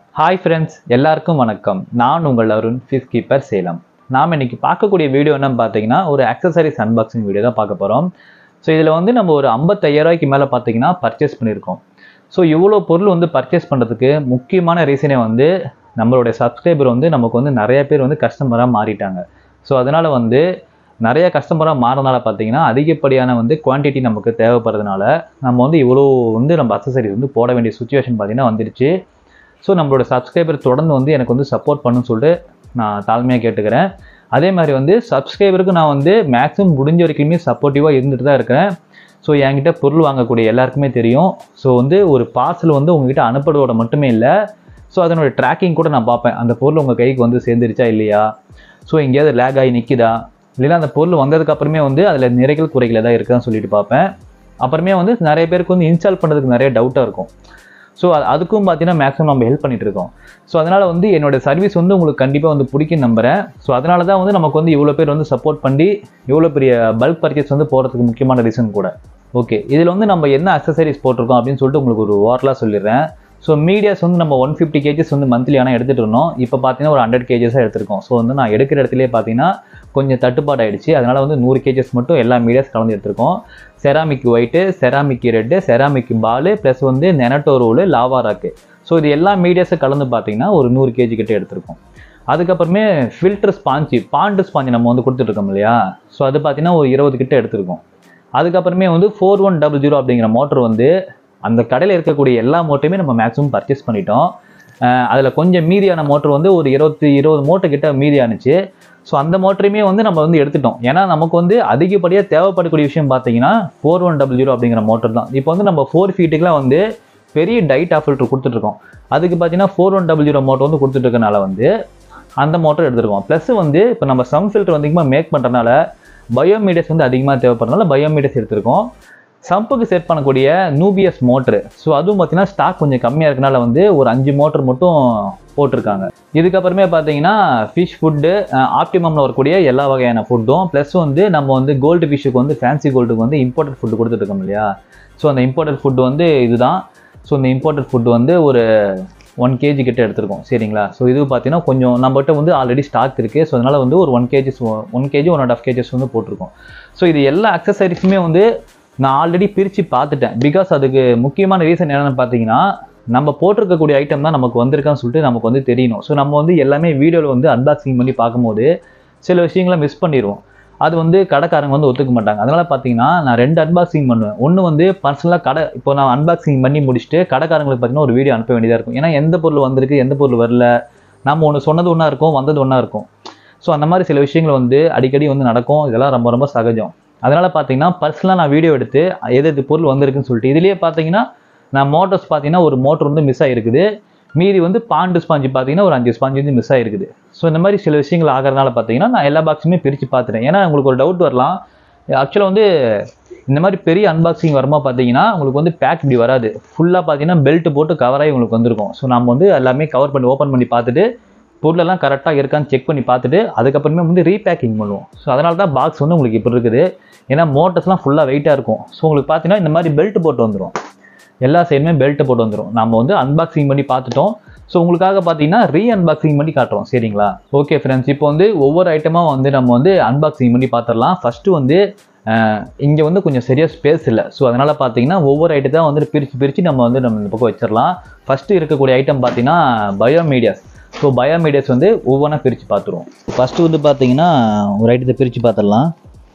Hi friends எல்லாருக்கும் வணக்கம் நான் உங்கள் அருண் ஃபிஷ் கீப்பர் சேலம் நாம் இன்னைக்கு பார்க்கக்கூடிய வீடியோ என்னன்னு பார்த்தீங்கன்னா ஒரு அக்சசரிஸ் அன்பாக்சிங் வீடியோ தான் பார்க்க போகிறோம் ஸோ இதில் வந்து நம்ம ஒரு 55000 ரூபாய்க்கு மேலே பார்த்தீங்கன்னா பர்ச்சேஸ் பண்ணியிருக்கோம் ஸோ இவ்வளோ பொருள் வந்து பர்ச்சேஸ் பண்ணுறதுக்கு முக்கியமான ரீசனே வந்து நம்மளுடைய சப்ஸ்கிரைபர் வந்து நமக்கு வந்து நிறைய பேர் வந்து கஸ்டமராக மாறிட்டாங்க ஸோ அதனால் வந்து நிறைய கஸ்டமராக மாறனால பார்த்தீங்கன்னா அதிகப்படியான வந்து குவான்டிட்டி நமக்கு தேவைப்படுறதுனால நம்ம வந்து இவ்வளோ வந்து நம்ம அக்சசரிஸ் வந்து போட வேண்டிய சுச்சுவேஷன் பார்த்தீங்கன்னா வந்துடுச்சு ஸோ நம்மளோட சப்ஸ்கிரைபர் தொடர்ந்து வந்து எனக்கு வந்து சப்போர்ட் பண்ணுன்னு சொல்லிட்டு நான் தாழ்மையாக கேட்டுக்கிறேன் அதே மாதிரி வந்து சப்ஸ்கிரைபருக்கு நான் வந்து மேக்ஸிமம் முடிஞ்ச வரைக்குமே சப்போர்ட்டிவாக இருந்துட்டு தான் இருக்கிறேன் ஸோ என்கிட்ட பொருள் வாங்கக்கூடிய எல்லாருக்குமே தெரியும் ஸோ வந்து ஒரு பார்சல் வந்து உங்ககிட்ட அனுப்புறதோட மட்டுமே இல்லை ஸோ அதனோட ட்ராக்கிங் கூட நான் பார்ப்பேன் அந்த பொருள் உங்கள் கைக்கு வந்து சேர்ந்துருச்சா இல்லையா ஸோ எங்கேயாவது லேக் ஆகி நிற்கிதா இல்லைன்னா அந்த பொருள் வந்ததுக்கு அப்புறமே வந்து அதில் நிறைகள் குறைகள் ஏதாவது இருக்குதான்னு சொல்லிட்டு பார்ப்பேன் அப்புறமே வந்து நிறைய பேருக்கு வந்து இன்ஸ்டால் பண்ணுறதுக்கு நிறைய டவுட்டாக இருக்கும் ஸோ அதுக்கும் பார்த்தீங்கன்னா மேக்ஸிமம் நம்ம ஹெல்ப் பண்ணிட்டு இருக்கோம் ஸோ அதனால் வந்து என்னோட சர்வீஸ் வந்து உங்களுக்கு கண்டிப்பாக வந்து பிடிக்கும் நம்புறேன் ஸோ அதனால தான் வந்து நமக்கு வந்து இவ்வளோ பேர் வந்து சப்போர்ட் பண்ணி இவ்வளோ பெரிய பல்க் பர்ச்சேஸ் வந்து போகிறதுக்கு முக்கியமான ரீசன் கூட ஓகே இதில் வந்து நம்ம என்ன அக்சசரிஸ் போட்டிருக்கோம் அப்படின்னு சொல்லிட்டு உங்களுக்கு ஒரு ஓரலாக சொல்லிடுறேன் ஸோ மீடியாஸ் வந்து நம்ம ஒன் ஃபிஃப்டி கேஜஸ் வந்து மந்த்லி ஆனால் எடுத்துகிட்டு இருந்தோம் இப்போ பார்த்தீங்கன்னா ஒரு ஹண்ட்ரட் கேஜஸாக எடுத்திருக்கோம் ஸோ வந்து நான் எடுக்கிற இடத்துலேயே பார்த்தீங்கன்னா கொஞ்சம் தட்டுப்பாடு ஆயிடுச்சு அதனால் வந்து நூறு கேஜஸ் மட்டும் எல்லா மீடியாஸ் கலந்து எடுத்திருக்கோம் ceramic white ceramic red ceramic ball plus வந்து நெனட்டோ ரோலு லாவா ராக்கு ஸோ இது எல்லா மீடியாஸும் கலந்து பார்த்தீங்கன்னா ஒரு நூறு கேஜி கிட்ட எடுத்திருக்கோம் அதுக்கப்புறமே ஃபில்டர் ஸ்பாஞ்சு பாண்டு ஸ்பாஞ்சு நம்ம வந்து கொடுத்துட்ருக்கோம் இல்லையா ஸோ அது பார்த்தீங்கன்னா ஒரு இருபது கிட்ட எடுத்திருக்கோம் அதுக்கப்புறமே வந்து ஃபோர் ஒன் டபுள் ஜீரோ அப்படிங்கிற மோட்டர் வந்து அந்த கடையில் இருக்கக்கூடிய எல்லா மோட்டருமே நம்ம மேக்ஸிமம் பர்ச்சேஸ் பண்ணிட்டோம் அதில் கொஞ்சம் மீதியான மோட்டர் வந்து ஒரு இருபத்தி இருபது மோட்டர் கிட்ட மீதியானுச்சு ஸோ அந்த மோட்டரையுமே வந்து நம்ம வந்து எடுத்துட்டோம் ஏன்னா நமக்கு வந்து அதிகப்படியாக தேவைப்படக்கூடிய விஷயம் பார்த்தீங்கன்னா ஃபோர் ஒன் டபுள் ஜீரோ அப்படிங்கிற மோட்டர் தான் இப்போ வந்து நம்ம ஃபோர் ஃபீட்டுக்குலாம் வந்து பெரிய டைட் ஆஃப் ஃபில்டர் கொடுத்துட்ருக்கோம் அதுக்கு பார்த்தீங்கன்னா four one double zero motor வந்து கொடுத்துட்ருக்கனால வந்து அந்த மோட்டர் எடுத்துருக்கோம் ப்ளஸ் வந்து இப்போ நம்ம சம் ஃபில்டர் வந்து அதிகமாக மேக் பண்ணுறதுனால பயோமீடியஸ் வந்து அதிகமாக தேவைப்படுறதுனால பயோமீடியஸ் எடுத்திருக்கோம் சம்புக்கு செட் பண்ணக்கூடிய நூபியஸ் மோட்ரு ஸோ அதுவும் பார்த்தீங்கன்னா ஸ்டாக் கொஞ்சம் கம்மியாக இருக்கனால வந்து ஒரு அஞ்சு மோட்டர் மட்டும் போட்டிருக்காங்க இதுக்கப்புறமே பார்த்தீங்கன்னா ஃபிஷ் ஃபுட்டு ஆப்டிமமில் வரக்கூடிய எல்லா வகையான ஃபுட்டும் ப்ளஸ் வந்து நம்ம வந்து கோல்டு ஃபிஷ்ஷுக்கு வந்து ஃபேன்சி கோல்டுக்கு வந்து இம்போர்ட்டட் ஃபுட்டு கொடுத்துட்ருக்கோம் இல்லையா ஸோ அந்த இம்போர்ட்டட் ஃபுட்டு வந்து இதுதான் ஸோ இந்த இம்போர்ட்டட் ஃபுட்டு வந்து ஒரு ஒன் கேஜி கிட்ட எடுத்திருக்கோம் சரிங்களா ஸோ இது பார்த்தீங்கன்னா கொஞ்சம் நம்மகிட்ட வந்து ஆல்ரெடி ஸ்டாக் இருக்குது ஸோ அதனால் வந்து ஒரு one kgs one kg one and half kgs வந்து போட்டிருக்கோம் ஸோ இது எல்லா அக்சசரிஸுமே வந்து நான் ஆல்ரெடி பிரித்து பார்த்துட்டேன் பிகாஸ் அதுக்கு முக்கியமான ரீசன் என்னென்னு பார்த்தீங்கன்னா நம்ம போட்டிருக்கக்கூடிய ஐட்டம் தான் நமக்கு வந்திருக்கான்னு சொல்லிட்டு நமக்கு வந்து தெரியணும் ஸோ நம்ம வந்து எல்லாமே வீடியோவில் வந்து அன்பாக்சிங் பண்ணி பார்க்கும்போது சில விஷயங்களை மிஸ் பண்ணிடுவோம் அது வந்து கடைக்காரங்க வந்து ஒத்துக்க மாட்டாங்க அதனால் பார்த்தீங்கன்னா நான் ரெண்டு அன்பாக்சிங் பண்ணுவேன் ஒன்று வந்து பர்சனலாக கடை இப்போ நான் அன்பாக்சிங் பண்ணி முடிச்சுட்டு கடைக்காரங்களுக்கு பார்த்தீங்கன்னா ஒரு வீடியோ அனுப்ப வேண்டியதாக இருக்கும் ஏன்னா எந்த பொருள் வந்திருக்கு எந்த பொருள் வரல நம்ம ஒன்று சொன்னது ஒன்றா இருக்கும் வந்தது ஒன்றா இருக்கும் ஸோ அந்த மாதிரி சில விஷயங்கள் வந்து அடிக்கடி வந்து நடக்கும் இதெல்லாம் ரொம்ப ரொம்ப சகஜம் அதனால் பார்த்தீங்கன்னா பர்சனலாக நான் வீடியோ எடுத்து எது எது பொருள் வந்திருக்குன்னு சொல்லிட்டு இதுலேயே பார்த்தீங்கன்னா நான் மோட்டர்ஸ் பார்த்தீங்கன்னா ஒரு மோட்டர் வந்து மிஸ் ஆகிருக்குது மீதி வந்து பாண்டு ஸ்பாஞ்சு பார்த்தீங்கன்னா ஒரு அஞ்சு ஸ்பாஞ்சு வந்து மிஸ் ஆகிருக்குது ஸோ இந்த மாதிரி சில விஷயங்கள் ஆகிறதுனால பார்த்தீங்கன்னா நான் எல்லா பாக்ஸுமே பிரித்து பார்த்துட்டேன் ஏன்னா உங்களுக்கு ஒரு டவுட் வரலாம் ஆக்சுவலாக வந்து இந்த மாதிரி பெரிய அன்பாக்சிங் வருமா பார்த்தீங்கன்னா உங்களுக்கு வந்து பேக் இப்படி வராது ஃபுல்லாக பார்த்தீங்கன்னா பெல்ட் போட்டு கவராகி உங்களுக்கு வந்திருக்கும் ஸோ நம்ம வந்து எல்லாமே கவர் பண்ணி ஓப்பன் பண்ணி பார்த்துட்டு பொருளெல்லாம் கரெக்டாக இருக்கான்னு செக் பண்ணி பார்த்துட்டு அதுக்கப்புறமே வந்து ரீபேக்கிங் பண்ணுவோம் ஸோ அதனால தான் பாக்ஸ் வந்து உங்களுக்கு இப்போ இருக்குது ஏன்னா மோட்டர்ஸ்லாம் ஃபுல்லாக வெயிட்டாக இருக்கும் ஸோ உங்களுக்கு பார்த்தீங்கன்னா இந்த மாதிரி பெல்ட் போட்டு வந்துடும் எல்லா சைடுமே பெல்ட்டை போட்டு வந்துடும் நம்ம வந்து அன்பாக்சிங் பண்ணி பார்த்துட்டோம் ஸோ உங்களுக்காக பார்த்தீங்கன்னா ரீ அன்பாக்சிங் பண்ணி காட்டுறோம் சரிங்களா ஓகே ஃப்ரெண்ட்ஸ் இப்போ வந்து ஒவ்வொரு ஐட்டமாக வந்து நம்ம வந்து அன்பாக்சிங் பண்ணி பார்த்துடலாம் ஃபஸ்ட்டு வந்து இங்கே வந்து கொஞ்சம் சரியாக ஸ்பேஸ் இல்லை ஸோ அதனால் பார்த்தீங்கன்னா ஒவ்வொரு ஐட்டத்தை வந்துட்டு பிரித்து பிரித்து நம்ம வந்து நம்ம இந்த பக்கம் வச்சிடலாம் ஃபஸ்ட்டு இருக்கக்கூடிய ஐட்டம் பார்த்தீங்கன்னா பயோமீடியாஸ் ஸோ பயோமீடியாஸ் வந்து ஒவ்வொன்றா பிரித்து பார்த்துருவோம் ஃபஸ்ட்டு வந்து பார்த்தீங்கன்னா ஒரு ஐட்டத்தை பிரித்து பார்த்துடலாம்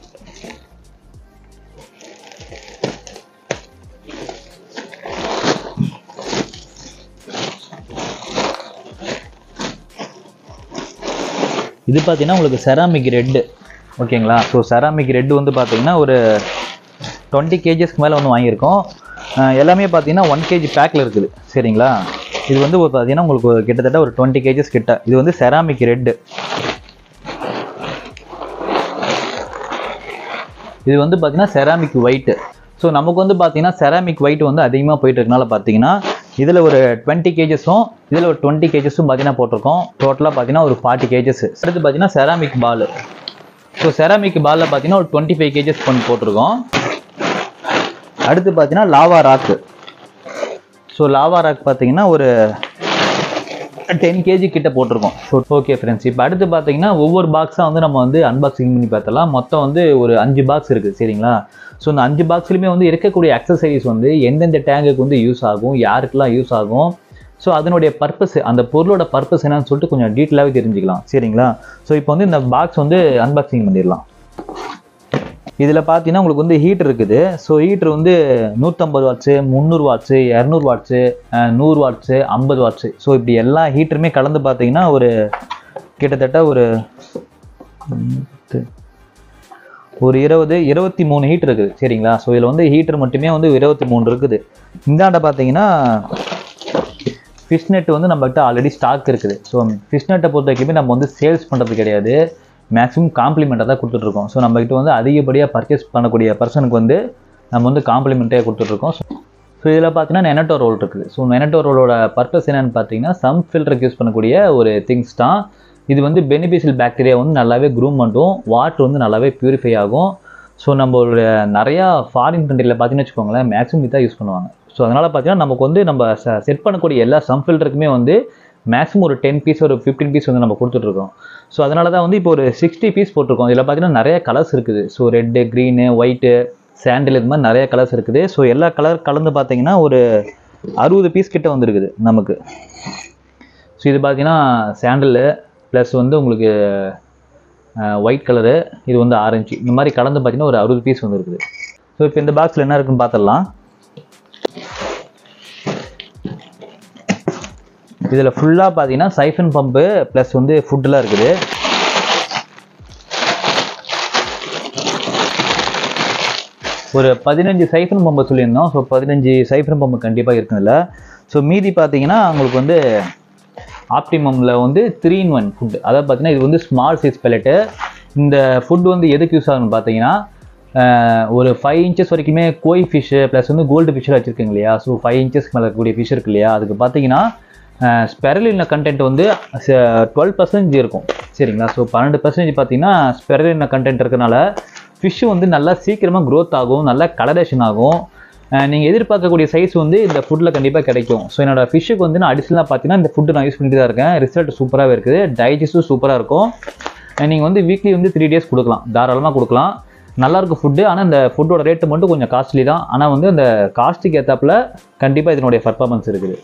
இது பார்த்தீங்கன்னா உங்களுக்கு செராமிக் ரெட்டு ஓகேங்களா ஸோ செராமிக் ரெட்டு வந்து பார்த்தீங்கன்னா ஒரு டுவெண்ட்டி கேஜஸ்க்கு மேலே வந்து வாங்கியிருக்கோம் அஹ் எல்லாமே பார்த்தீங்கன்னா ஒன் கேஜி பேக்கில் இருக்குது சரிங்களா இது வந்து ஒரு பார்த்தீங்கன்னா உங்களுக்கு ஒரு கிட்டத்தட்ட ஒரு டுவெண்ட்டி கேஜஸ் கிட்ட இது வந்து செராமிக் ரெட்டு இது வந்து பார்த்தீங்கன்னா செராமிக் ஒயிட்டு ஸோ நமக்கு வந்து பார்த்தீங்கன்னா செராமிக் ஒயிட் வந்து அதிகமாக போயிட்டு இருக்கனால பார்த்தீங்கன்னா இதில் ஒரு டுவெண்ட்டி கேஜஸும் இதில் ஒரு டுவெண்ட்டி கேஜஸும் பார்த்தீங்கன்னா போட்டிருக்கோம் டோட்டலாக பார்த்தீங்கன்னா ஒரு ஃபார்ட்டி கேஜஸ் அடுத்து பார்த்தீங்கன்னா செராமிக் பால் ஸோ செராமிக் பாலில் பார்த்தீங்கன்னா ஒரு டுவெண்ட்டி ஃபைவ் கேஜஸ் பண்ணி போட்டிருக்கோம் அடுத்து பார்த்தீங்கன்னா lava rock so lava rock பார்த்தீங்கன்னா ஒரு டென் கேஜி கிட்ட போட்டிருக்கோம் ஸோ ஓகே ஃப்ரெண்ட்ஸ் இப்போ அடுத்து பார்த்தீங்கன்னா ஒவ்வொரு பாக்ஸாக வந்து நம்ம வந்து அன்பாக்சிங் பண்ணி பார்த்தலாம் மொத்தம் வந்து ஒரு அஞ்சு பாக்ஸ் இருக்குது சரிங்களா ஸோ இந்த அஞ்சு பாக்ஸ்லையுமே வந்து இருக்கக்கூடிய அக்சசரிஸ் வந்து எந்தெந்த டேங்குக்கு வந்து யூஸ் ஆகும் யாருக்கெல்லாம் யூஸ் ஆகும் ஸோ அதனுடைய பர்பஸ் அந்த பொருளோட பர்பஸ் என்னன்னு சொல்லிட்டு கொஞ்சம் டீட்டெயிலாகவே தெரிஞ்சுக்கலாம் சரிங்களா ஸோ இப்போ வந்து இந்த பாக்ஸ் வந்து அன்பாக்சிங் பண்ணிடலாம் இதில் பார்த்தீங்கன்னா உங்களுக்கு வந்து ஹீட்டர் இருக்குது ஸோ ஹீட்டர் வந்து நூற்றம்பது வாட்ஸு முந்நூறு வாட்ஸு இரநூறு வாட்ஸு நூறு வாட்ஸு ஐம்பது வாட்ஸு ஸோ இப்படி எல்லா ஹீட்டருமே கலந்து பார்த்தீங்கன்னா ஒரு கிட்டத்தட்ட ஒரு பத்து, ஒரு இருபது இருபத்தி மூணு ஹீட்டர் இருக்குது சரிங்களா ஸோ இதில் வந்து ஹீட்டர் மட்டுமே வந்து இருபத்தி மூணு இருக்குது இந்தாண்ட பார்த்தீங்கன்னா ஃபிஷ் நெட் வந்து நம்மகிட்ட ஆல்ரெடி ஸ்டாக் இருக்குது ஸோ ஃபிஷ் நெட்டை பொறுத்த வரைக்குமே நம்ம வந்து சேல்ஸ் பண்ணுறது கிடையாது மேக்ஸிமம் காம்ப்ளிமெண்ட்டாக தான் கொடுத்துட்ருக்கோம் ஸோ நம்மகிட்ட வந்து அதிகப்படியாக பர்ச்சேஸ் பண்ணக்கூடிய பர்சனுக்கு வந்து நம்ம வந்து காம்ப்ளிமெண்ட்டே கொடுத்துட்ருக்கோம் ஸோ இதில் பார்த்தீங்கன்னா நெனட்டோ ரோல் இருக்குது ஸோ நெனட்டோ ரோலோட பர்பஸ் என்னன்னு பார்த்தீங்கன்னா சம் ஃபில்டருக்கு யூஸ் பண்ணக்கூடிய ஒரு திங்ஸ் தான் இது வந்து பெனிஃபிஷியல் பாக்டீரியா வந்து நல்லாவே க்ரூம் பண்ணும் வாட்டர் வந்து நல்லாவே பியூரிஃபை ஆகும் ஸோ நம்மளுடைய நிறையா ஃபாரின் கண்ட்ரியில் பார்த்தீங்கன்னு வச்சுக்கோங்களேன் மேக்ஸிமம் இதான் யூஸ் பண்ணுவாங்க ஸோ அதனால் பார்த்தீங்கன்னா நமக்கு வந்து நம்ம செட் பண்ணக்கூடிய எல்லா சம் ஃபில்டருக்குமே வந்து மேக்ஸிமம் ஒரு டென் பீஸ் ஒரு ஃபிஃப்டீன் பீஸ் வந்து நம்ம கொடுத்துட்ருக்கோம் ஸோ அதனால தான் வந்து இப்போ ஒரு சிக்ஸ்டி பீஸ் போட்டிருக்கோம் இதில் பார்த்தீங்கன்னா நிறைய கலர்ஸ் இருக்குது ஸோ ரெட்டு க்ரீனு ஒயிட்டு சாண்டில் இது மாதிரி நிறைய கலர்ஸ் இருக்குது ஸோ எல்லா கலர் கலந்து பார்த்தீங்கன்னா ஒரு அறுபது பீஸ் கிட்ட வந்துருக்குது நமக்கு ஸோ இது பார்த்தீங்கன்னா சாண்டிலு ப்ளஸ் வந்து உங்களுக்கு ஒயிட் கலரு இது வந்து ஆரஞ்சு இந்த மாதிரி கலந்து பார்த்தீங்கன்னா ஒரு அறுபது பீஸ் வந்து இருக்குது ஸோ இப்போ இந்த பாக்ஸில் என்ன இருக்குன்னு பார்த்துடலாம் இதில் ஃபுல்லாக பார்த்தீங்கன்னா சைஃபன் பம்பு ப்ளஸ் வந்து ஃபுட்டெலாம் இருக்குது ஒரு பதினஞ்சு சைஃபன் பம்பை சொல்லியிருந்தோம் ஸோ பதினஞ்சு சைஃபன் பம்பு கண்டிப்பாக இருக்குதுல்ல ஸோ மீதி பார்த்தீங்கன்னா உங்களுக்கு வந்து ஆப்டிமமில் வந்து த்ரீ இன் ஒன் ஃபுட் அதாவது பார்த்தீங்கன்னா இது வந்து ஸ்மால் சைஸ் பெலட்டு இந்த ஃபுட் வந்து எதுக்கு யூஸ் ஆகும்னு பார்த்தீங்கன்னா ஆஹ், ஒரு ஃபைவ் இன்ச்சஸ் வரைக்குமே கோய் ஃபிஷ்ஷு ப்ளஸ் வந்து கோல்டு ஃபிஷ்ஷில் வச்சுருக்கீங்க இல்லையா ஸோ ஃபைவ் இன்ச்சஸ்க்கு மேலே இருக்கக்கூடிய ஃபிஷ் இருக்கு இல்லையா அதுக்கு பார்த்தீங்கன்னா ஸ்பெரலின கண்டென்ட் வந்து டுவெல் பர்சன்டேஜ் இருக்கும் சரிங்களா ஸோ பன்னெண்டு பர்சன்டேஜ் பார்த்தீங்கன்னா ஸ்பெரலின கண்டென்ட் இருக்கனால ஃபிஷ்ஷு வந்து நல்லா சீக்கிரமாக க்ரோத் ஆகும் நல்லா கலரேஷன் ஆகும் நீங்கள் எதிர்பார்க்கக்கூடிய சைஸ் வந்து இந்த ஃபுட்டில் கண்டிப்பாக கிடைக்கும் ஸோ என்னோட ஃபிஷ்ஷுக்கு வந்து நான் அடிஷனலாக பார்த்தீங்கன்னா இந்த ஃபுட்டு நான் யூஸ் பண்ணிட்டு தான் இருக்கேன் ரிசல்ட் சூப்பராகவே இருக்குது டைஜஸ்ட்டும் சூப்பராக இருக்கும் நீங்கள் வந்து வீக்லி வந்து த்ரீ டேஸ் கொடுக்கலாம் தாராளமாக கொடுக்கலாம் நல்லா இருக்கும் ஃபுட்டு ஆனால் இந்த ஃபுட்டோட ரேட்டு மட்டும் கொஞ்சம் காஸ்ட்லி தான் ஆனால் வந்து அந்த காஸ்ட்டுக்கு ஏற்றாப்புல கண்டிப்பாக இதனுடைய பர்ஃபார்மன்ஸ் இருக்குது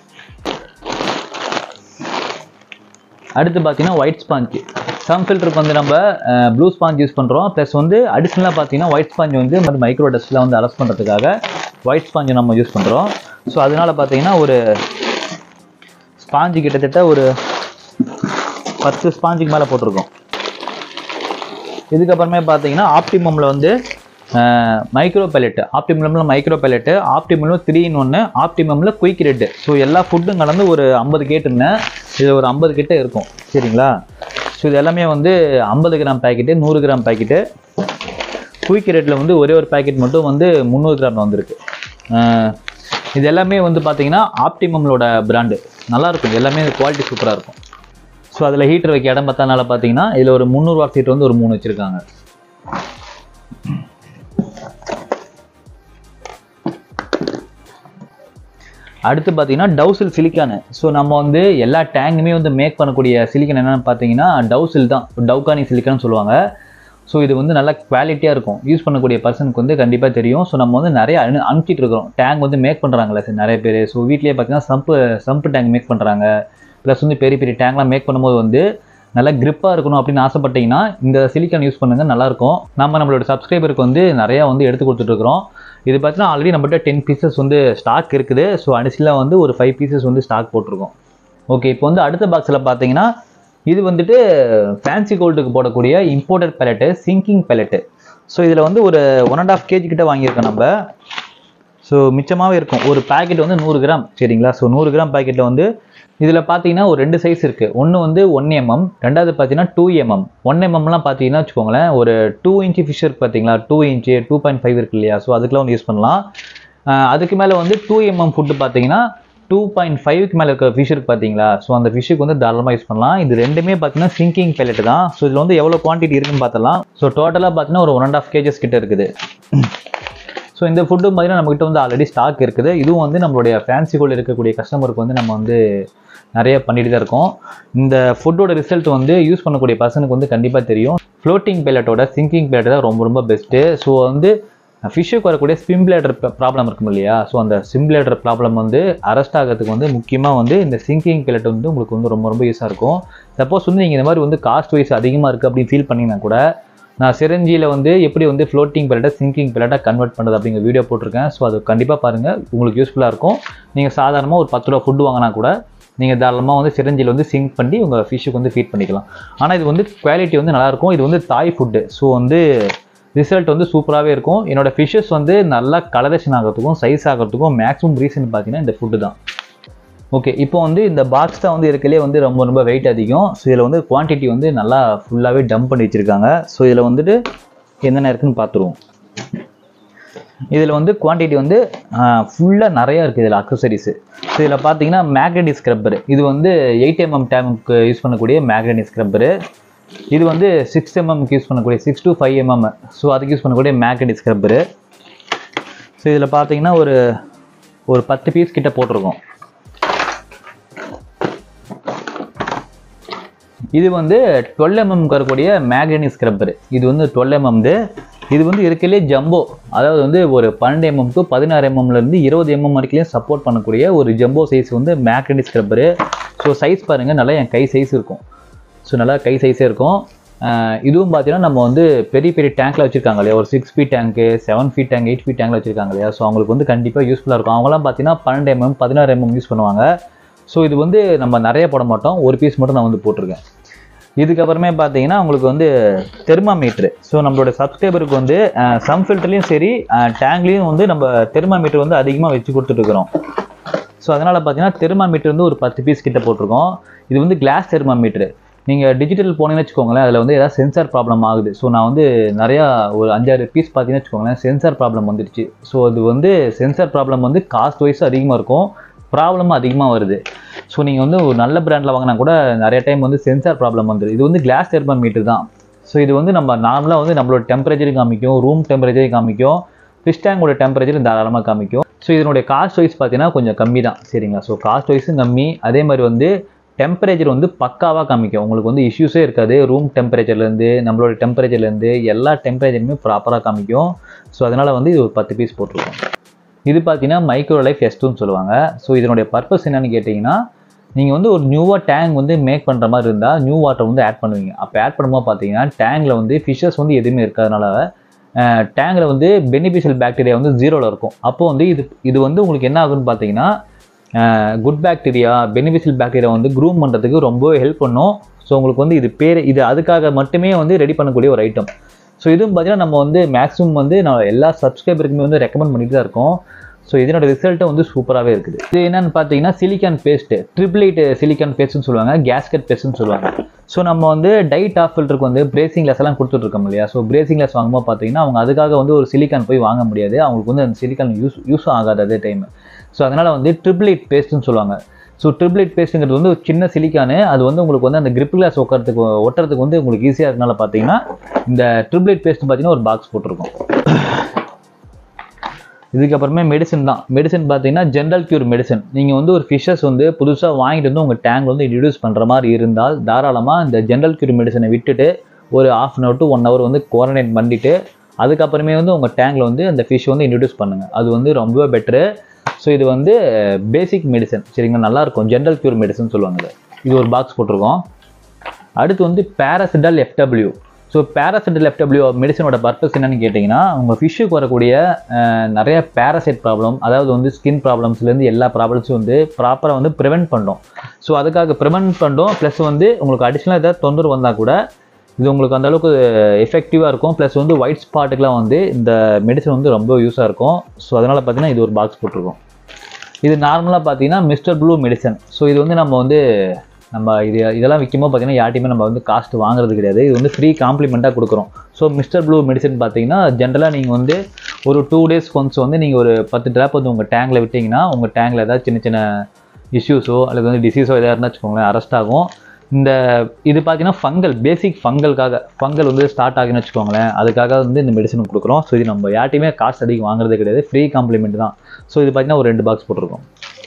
அடுத்து பார்த்தீங்கன்னா ஒயிட் ஸ்பாஞ்சு சம் ஃபில்டருக்கு வந்து நம்ம ப்ளூ ஸ்பாஞ்ச் யூஸ் பண்ணுறோம் ப்ளஸ் வந்து அடிஷ்னலாக பார்த்தீங்கன்னா ஒயிட் ஸ்பாஞ்ச் வந்து வந்து மைக்ரோ டஸ்ட்டில் வந்து அரெஸ்ட் பண்ணுறதுக்காக ஒயிட் ஸ்பாஞ்சு நம்ம யூஸ் பண்ணுறோம் ஸோ அதனால் பார்த்தீங்கன்னா ஒரு ஸ்பாஞ்சு கிட்டத்தட்ட ஒரு பத்து ஸ்பாஞ்சுக்கு மேலே போட்டிருக்கோம் இதுக்கப்புறமே பார்த்தீங்கன்னா ஆப்டிமமில் வந்து மைக்ரோ பெலெட் ஆப்டிமமில் மைக்ரோ பெலெட்டு ஆப்டிமமில் த்ரீ இன் ஒன்று ஆப்டிமமில் குயிக் ரெட்டு ஸோ எல்லா ஃபுட்டும் கலந்து ஒரு ஐம்பது கேட்டுருந்தேன் இது ஒரு ஐம்பது கிட்ட இருக்கும் சரிங்களா ஸோ இது எல்லாமே வந்து ஐம்பது கிராம் பேக்கெட்டு நூறு கிராம் பேக்கெட்டு குயிக் ரேட்டில் வந்து ஒரே ஒரு பேக்கெட் மட்டும் வந்து முந்நூறு கிராம் வந்திருக்கு அஹ் இது எல்லாமே வந்து பார்த்தீங்கன்னா ஆப்டிமம்லோட பிராண்டு நல்லாயிருக்கும் எல்லாமே குவாலிட்டி சூப்பராக இருக்கும் ஸோ அதில் ஹீட்டர் வைக்க இடம் பார்த்தனால பார்த்தீங்கன்னா இதில் ஒரு முந்நூறு வாட் ஹீட்டர் வந்து ஒரு மூணு வச்சுருக்காங்க அடுத்து பார்த்தீங்கன்னா டவுசில் சிலிக்கானு ஸோ நம்ம வந்து எல்லா டேங்குமே வந்து மேக் பண்ணக்கூடிய சிலிக்கன் என்னென்னு பார்த்தீங்கன்னா டவுசில் தான் டவுகானி சிலிக்கான்னு சொல்லுவாங்க ஸோ இது வந்து நல்ல குவாலிட்டியாக இருக்கும் யூஸ் பண்ணக்கூடிய பர்சனுக்கு வந்து கண்டிப்பாக தெரியும் ஸோ நம்ம வந்து நிறைய அனு அனுப்பிச்சிட்டு இருக்கிறோம் டேங்க் வந்து மேக் பண்ணுறாங்களே சார் நிறைய பேர் ஸோ வீட்லேயே பார்த்தீங்கன்னா சம்பு சம்பு டேங்க் மேக் பண்ணுறாங்க ப்ளஸ் வந்து பெரிய பெரிய டேங்க்லாம் மேக் பண்ணும்போது வந்து நல்லா grip-ஆ இருக்கணும் அப்படின்னு ஆசைப்பட்டீங்கன்னா இந்த சிலிக்கான் யூஸ் பண்ணுங்க நல்லாயிருக்கும் நம்ம நம்மளோட சப்ஸ்கிரைபருக்கு வந்து நிறையா வந்து எடுத்து கொடுத்துட்ருக்குறோம் இது பார்த்தீங்கன்னா ஆல்ரெடி நம்மகிட்ட டென் பீசஸ் வந்து ஸ்டாக் இருக்குது ஸோ அடிஷனலாக வந்து ஒரு ஃபைவ் பீசஸ் வந்து ஸ்டாக் போட்டிருக்கோம் ஓகே இப்போ வந்து அடுத்த பாக்ஸில் பார்த்தீங்கன்னா இது வந்துட்டு ஃபேன்சி கோல்டுக்கு போடக்கூடிய imported pellet sinking pellet so இதில் வந்து ஒரு ஒன் அண்ட் ஆஃப் கேஜி கிட்ட வாங்கியிருக்கோம் நம்ம ஸோ மிச்சமாகவே இருக்கும் ஒரு பாக்கெட் வந்து நூறு கிராம் சரிங்களா ஸோ நூறு கிராம் பாக்கெட்டில் வந்து இதில் பார்த்தீங்கன்னா ஒரு ரெண்டு சைஸ் இருக்குது ஒன்று வந்து ஒன் எம்எம் ரெண்டாவது பார்த்தீங்கன்னா டூ எம்எம் ஒன் எம்எம்லாம் பார்த்தீங்கன்னா வச்சுக்கோங்களேன் ஒரு டூ இன்ச்சு ஃபிஷ் இருக்கு பார்த்தீங்களா two inch two point five இருக்கு இல்லையா ஸோ அதுக்கெலாம் வந்து யூஸ் பண்ணலாம் அஹ் அதுக்கு மேலே வந்து டூ எம்எம் ஃபுட்டு பார்த்தீங்கன்னா டூ பாயிண்ட் ஃபைவ்க்கு மேலே இருக்கிற ஃபிஷ் இருக்கு பார்த்தீங்களா ஸோ அந்த ஃபிஷ்ஷுக்கு வந்து தாராளமாக யூஸ் பண்ணலாம் இது ரெண்டுமே பார்த்தீங்கன்னா சிங்கிங் pellet தான் ஸோ இதில் வந்து எவ்வளோ குவான்டிட்டி இருக்குன்னு பார்த்தலாம் ஸோ டோட்டலாக பார்த்தீங்கன்னா ஒரு ஒன் அண்ட் ஆஃப் கேஜஸ் கிட்ட இருக்குது ஸோ இந்த ஃபுட்டும் பார்த்தீங்கன்னா நம்மகிட்ட வந்து ஆல்ரெடி ஸ்டாக் இருக்குது இதுவும் வந்து நம்மளுடைய ஃபேன்சிக்குள்ள இருக்கக்கூடிய கஸ்டமருக்கு வந்து நம்ம வந்து நிறைய பண்ணிட்டு தான் இருக்கோம் இந்த ஃபுட்டோட ரிசல்ட் வந்து யூஸ் பண்ணக்கூடிய பர்சனுக்கு வந்து கண்டிப்பாக தெரியும் ஃப்ளோட்டிங் பேலட்டோட சிங்கிங் பேலட் தான் ரொம்ப ரொம்ப பெஸ்ட்டு ஸோ வந்து ஃபிஷ்ஷுக்கு வரக்கூடிய ஸ்பிம்பிளேட்டர் ப்ராப்ளம் இருக்கும் இல்லையா ஸோ அந்த ஸ்பிம்பிளேட்டர் ப்ராப்ளம் வந்து அரெஸ்ட் ஆகிறதுக்கு வந்து முக்கியமாக வந்து இந்த சிங்கிங் பேலட் வந்து உங்களுக்கு வந்து ரொம்ப ரொம்ப யூஸாக இருக்கும் சப்போஸ் வந்து நீங்கள் இந்த மாதிரி வந்து காஸ்ட் வைஸ் அதிகமாக இருக்குது அப்படின்னு ஃபீல் பண்ணிங்கன்னா கூட நான் சிரஞ்சியில் வந்து எப்படி வந்து ஃப்ளோட்டிங் பிளட்டை சிங்கிங் பிளட்டை கன்வெர்ட் பண்ணுறது அப்படிங்கிற வீடியோ போட்டிருக்கேன் ஸோ அது கண்டிப்பாக பாருங்கள் உங்களுக்கு யூஸ்ஃபுல்லாக இருக்கும் நீங்கள் சாதாரணமாக ஒரு பத்து ரூபா ஃபுட் வாங்கினா கூட நீங்கள் தாராளமாக வந்து சிரஞ்சியில் வந்து சிங்க் பண்ணி உங்கள் ஃபிஷ்ஷுக்கு வந்து ஃபீட் பண்ணிக்கலாம் ஆனால் இது வந்து குவாலிட்டி வந்து நல்லாயிருக்கும் இது வந்து தாய் ஃபுட்டு ஸோ வந்து ரிசல்ட் வந்து சூப்பராகவே இருக்கும் என்னோட ஃபிஷ்ஷஸ் வந்து நல்லா கலரேஷன் ஆகிறதுக்கும் சைஸ் ஆகிறதுக்கும் மேக்ஸிமம் ரீசன் பார்த்தீங்கன்னா இந்த ஃபுட்டு தான் ஓகே இப்போ வந்து இந்த பாக்ஸ் தான் வந்து இருக்கலே வந்து ரொம்ப ரொம்ப வெயிட் அதிகம் ஸோ இதில் வந்து குவான்டிட்டி வந்து நல்லா ஃபுல்லாகவே டம்ப் பண்ணி வச்சுருக்காங்க ஸோ இதில் வந்துட்டு என்னென்ன இருக்குன்னு பார்த்துருவோம் இதில் வந்து குவான்டிட்டி வந்து ஃபுல்லாக நிறையா இருக்குது இதில் அக்சசரிஸு ஸோ இதில் பார்த்தீங்கன்னா மேக்னடி ஸ்க்ரப்பர் இது வந்து எயிட் எம்எம் டேமுக்கு யூஸ் பண்ணக்கூடிய மேக்னடி ஸ்க்ரப்பரு இது வந்து சிக்ஸ் எம்எம்க்கு யூஸ் பண்ணக்கூடிய six to five mm so அதுக்கு யூஸ் பண்ணக்கூடிய மேக்னடி ஸ்க்ரப்பரு ஸோ இதில் பார்த்தீங்கன்னா ஒரு ஒரு பத்து பீஸ் கிட்ட போட்டிருக்கோம் இது வந்து டுவெல் எம்எம் வரக்கூடிய மேக்னி ஸ்க்ரப்பர் இது வந்து டுவெல் எம்எம்து இது வந்து இருக்கலே ஜம்போ அதாவது வந்து ஒரு பன்னெண்டு எம்எம் டு பதினாறு எம்எம்லேருந்து இருபது எம்எம் வரைக்கும் சப்போர்ட் பண்ணக்கூடிய ஒரு ஜம்போ சைஸ் வந்து மேக்னி ஸ்க்ரப்பரு ஸோ சைஸ் பாருங்கள் நல்லா என் கை சைஸ் இருக்கும் ஸோ நல்லா கை சைஸே இருக்கும் அஹ் இதுவும் பார்த்தீங்கன்னா நம்ம வந்து பெரிய பெரிய டேங்க்ல வச்சிருக்காங்க இல்லையா ஒரு சிக்ஸ் ஃபீட் டேங்க்கு seven feet tank eight feet டேங்க்ல வச்சிருக்காங்க இல்லையா ஸோ அவங்களுக்கு வந்து கண்டிப்பாக யூஸ்ஃபுல்லாக இருக்கும் அவங்களாம் பார்த்தீங்கன்னா பன்னெண்டு எம்எம் பதினாறு எம்எம் யூஸ் பண்ணுவாங்க ஸோ இது வந்து நம்ம நிறைய போட மாட்டோம் ஒரு பீஸ் மட்டும் நான் வந்து போட்டிருக்கேன் இதுக்கப்புறமே பார்த்தீங்கன்னா உங்களுக்கு வந்து தெர்மாமீட்ரு ஸோ நம்மளோட சப்ஸ்கிரைபருக்கு வந்து சம் ஃபில்டர்லையும் சரி டேங்க்லேயும் வந்து நம்ம தெர்மாமீட்டர் வந்து அதிகமாக வச்சு கொடுத்துட்ருக்குறோம் ஸோ அதனால் பார்த்தீங்கன்னா தெர்மாமீட்டர் வந்து ஒரு பத்து பீஸ் கிட்ட போட்டிருக்கோம் இது வந்து கிளாஸ் தெர்மாமீட்டர் நீங்கள் டிஜிட்டல் போனீங்கன்னு வச்சுக்கோங்களேன் அதில் வந்து ஏதாவது சென்சார் ப்ராப்ளம் ஆகுது ஸோ நான் வந்து நிறையா ஒரு அஞ்சாறு பீஸ் பார்த்தீங்கன்னு வச்சுக்கோங்களேன் சென்சார் ப்ராப்ளம் வந்துடுச்சு ஸோ அது வந்து சென்சார் ப்ராப்ளம் வந்து காஸ்ட் வைஸ் அதிகமாக இருக்கும் ப்ராப்ளமும் அதிகமாக வருது ஸோ நீங்கள் வந்து ஒரு நல்ல பிராண்டில் வாங்கினா கூட நிறைய டைம் வந்து சென்சார் ப்ராப்ளம் வந்துடும் இது வந்து கிளாஸ் தெர்மாமீட்டர் தான் ஸோ இது வந்து நம்ம நார்மலாக வந்து நம்மளோட டெம்பரேச்சரையும் காமிக்கும் ரூம் டெம்பரேச்சரையும் காமிக்கும் ஃபிஷ் டேங்கோட டெம்பரேச்சர் தாராளமாக காமிக்கும் ஸோ இதனுடைய காஸ்ட் வைஸ் பார்த்தீங்கன்னா கொஞ்சம் கம்மி தான் சரிங்களா ஸோ காஸ்ட் வைஸும் கம்மி அதே மாதிரி வந்து டெம்பரேச்சர் வந்து பக்காவாக காமிக்கும் உங்களுக்கு வந்து இஷ்யூஸே இருக்காது ரூம் டெம்பரேச்சர்லேருந்து நம்மளோட டெம்பரேச்சர்லேருந்து எல்லா டெம்பரேச்சருமே ப்ராப்பராக காமிக்கும் ஸோ அதனால் வந்து இது ஒரு பத்து பீஸ் போட்டிருக்கோம் இது பார்த்தீங்கன்னா மைக்ரோ லைஃப் எஸ்ட்டுன்னு சொல்லுவாங்க ஸோ இதனுடைய பர்பஸ் என்னன்னு கேட்டிங்கன்னா நீங்கள் வந்து ஒரு நியூவாக டேங்க் வந்து மேக் பண்ணுற மாதிரி இருந்தால் நியூ வாட்டர் வந்து ஆட் பண்ணுவீங்க அப்போ ஆட் பண்ணும்போது பார்த்தீங்கன்னா டேங்கில் வந்து ஃபிஷஸ் வந்து எதுவுமே இருக்காதனால டேங்கில் வந்து பெனிஃபிஷியல் பாக்டீரியா வந்து ஜீரோவில் இருக்கும் அப்போ வந்து இது இது வந்து உங்களுக்கு என்ன ஆகுன்னு பார்த்தீங்கன்னா குட் பாக்டீரியா பெனிஃபிஷியல் பாக்டீரியா வந்து க்ரூம் பண்ணுறதுக்கு ரொம்ப ஹெல்ப் பண்ணும் ஸோ உங்களுக்கு வந்து இது பேர் இது அதுக்காக மட்டுமே வந்து ரெடி பண்ணக்கூடிய ஒரு ஐட்டம் ஸோ இதுவும் பார்த்தீங்கன்னா நம்ம வந்து மேக்ஸிமம் வந்து நான் எல்லா சப்ஸ்கிரைபருக்குமே வந்து ரெக்கமெண்ட் பண்ணிட்டு தான் இருக்கோம் ஸோ இதனோட ரிசல்ட்டும் வந்து சூப்பராகவே இருக்குது இது என்னன்னு பார்த்தீங்கன்னா சிலிக்கான் பேஸ்ட் ட்ரிபிளைட் சிலிக்கான் பேஸ்ட்னு சொல்லுவாங்க கேஸ்கட் பேஸ்ட்னு சொல்லுவாங்க ஸோ நம்ம வந்து டைட் ஆஃப் ஃபில்டருக்கு வந்து பிரேசிங் லெஸ் எல்லாம் கொடுத்துட்ருக்கோம் இல்லையா ஸோ பிரேசிங் லெஸ் வாங்கும்போது பார்த்தீங்கன்னா அவங்க அதுக்காக வந்து ஒரு சிலிக்கான் போய் வாங்க முடியாது அவங்களுக்கு வந்து அந்த சிலிக்கான் யூஸ் யூஸும் ஆகாது அதே டைம் ஸோ அதனால் வந்து ட்ரிபிளைட் பேஸ்ட்னு சொல்லுவாங்க ஸோ ட்ரிபிளைட் பேஸ்ட்டுங்கிறது வந்து ஒரு சின்ன சிலிக்கானு அது வந்து உங்களுக்கு வந்து அந்த கிரிப் கிளாஸ் ஒட்டுறதுக்கு ஒட்டுறதுக்கு வந்து உங்களுக்கு ஈஸியாக இருக்கனால பார்த்தீங்கன்னா இந்த ட்ரிபிளைட் பேஸ்ட் பார்த்தீங்கன்னா ஒரு பாக்ஸ் போட்டிருக்கோம் இதுக்கப்புறமே மெடிசன் தான் மெடிசன் பார்த்தீங்கன்னா ஜென்ரல் கியூர் மெடிசன் நீங்கள் வந்து ஒரு ஃபிஷஸ் வந்து புதுசாக வாங்கிட்டு வந்து உங்கள் டேங்க் வந்து இன்ட்ரடியூஸ் பண்ணுற மாதிரி இருந்தால் தாராளமாக இந்த ஜென்ரல் கியூர் மெடிசனை விட்டுட்டு ஒரு half an hour to one hour வந்து குவாரண்டைன் பண்ணிட்டு அதுக்கப்புறமே வந்து உங்கள் டேங்கில் வந்து அந்த ஃபிஷ் வந்து இன்ட்ரடியூஸ் பண்ணுங்கள் அது வந்து ரொம்ப பெட்ரு ஸோ இது வந்து பேசிக் மெடிசன் சரிங்களா நல்லாயிருக்கும் ஜென்ரல் கியூர் மெடிசன் சொல்லுவாங்க இது. இது ஒரு பாக்ஸ் போட்டிருக்கோம் அடுத்து வந்து பேராசிட்டல் எஃப்டபிள்யூ ஸோ பேராசிட்டல் எஃப்டபிள்யூ மெடிசனோட பர்பஸ் என்னன்னு கேட்டிங்கன்னா உங்கள் ஃபிஷ்ஷுக்கு வரக்கூடிய அஹ், நிறைய பேராசைட் ப்ராப்ளம் அதாவது வந்து ஸ்கின் ப்ராப்ளம்ஸ்லேருந்து எல்லா ப்ராப்ளம்ஸும் வந்து ப்ராப்பராக வந்து ப்ரிவென்ட் பண்ணும் ஸோ அதுக்காக ப்ரிவென்ட் பண்ணும் ப்ளஸ் வந்து உங்களுக்கு அடிஷ்னலாக ஏதாவது தொந்தரவு வந்தால் கூட இது உங்களுக்கு அந்த அளவுக்கு எஃபெக்டிவாக இருக்கும் ப்ளஸ் வந்து ஒயிட் ஸ்பாட்டுக்கெலாம் வந்து இந்த மெடிசன் வந்து ரொம்ப யூஸாக இருக்கும் ஸோ அதனால் பார்த்தீங்கன்னா இது ஒரு பாக்ஸ் போட்டிருக்கோம் இது நார்மலாக பார்த்தீங்கன்னா மிஸ்டர் ப்ளூ மெடிசன் ஸோ இது வந்து நம்ம வந்து நம்ம இது இதெல்லாம் விற்கும்போது பார்த்தீங்கன்னா யார்ட்டையுமே நம்ம வந்து காஸ்ட் வாங்குறது கிடையாது இது வந்து ஃப்ரீ காம்ப்ளிமெண்ட்டாக கொடுக்குறோம் ஸோ மிஸ்டர் ப்ளூ மெடிசன் பார்த்தீங்கன்னா ஜென்ரலாக நீங்கள் வந்து ஒரு டூ டேஸ் ஒன்ஸ் வந்து நீங்கள் ஒரு பத்து ட்ராப் வந்து உங்கள் டேங்கில் விட்டிங்கன்னா உங்கள் டேங்கில் ஏதாவது சின்ன சின்ன இஷ்யூஸோ அல்லது வந்து டிசீஸோ எதாவது இருந்தால் வச்சுக்கோங்களேன் அரெஸ்ட் ஆகும் இந்த இது பார்த்தீங்கன்னா ஃபங்கல் பேசிக் ஃபங்கலுக்காக ஃபங்கல் வந்து ஸ்டார்ட் ஆகுன்னு வச்சுக்கோங்களேன் அதுக்காக வந்து இந்த மெடிசன் கொடுக்குறோம் ஸோ இது நம்ம யார்ட்டையுமே காசு அதிகம் வாங்குறதே கிடையாது ஃப்ரீ காம்ப்ளிமெண்ட் தான் ஸோ இது பார்த்தீங்கன்னா ஒரு ரெண்டு பாக்ஸ் போட்டிருக்கோம்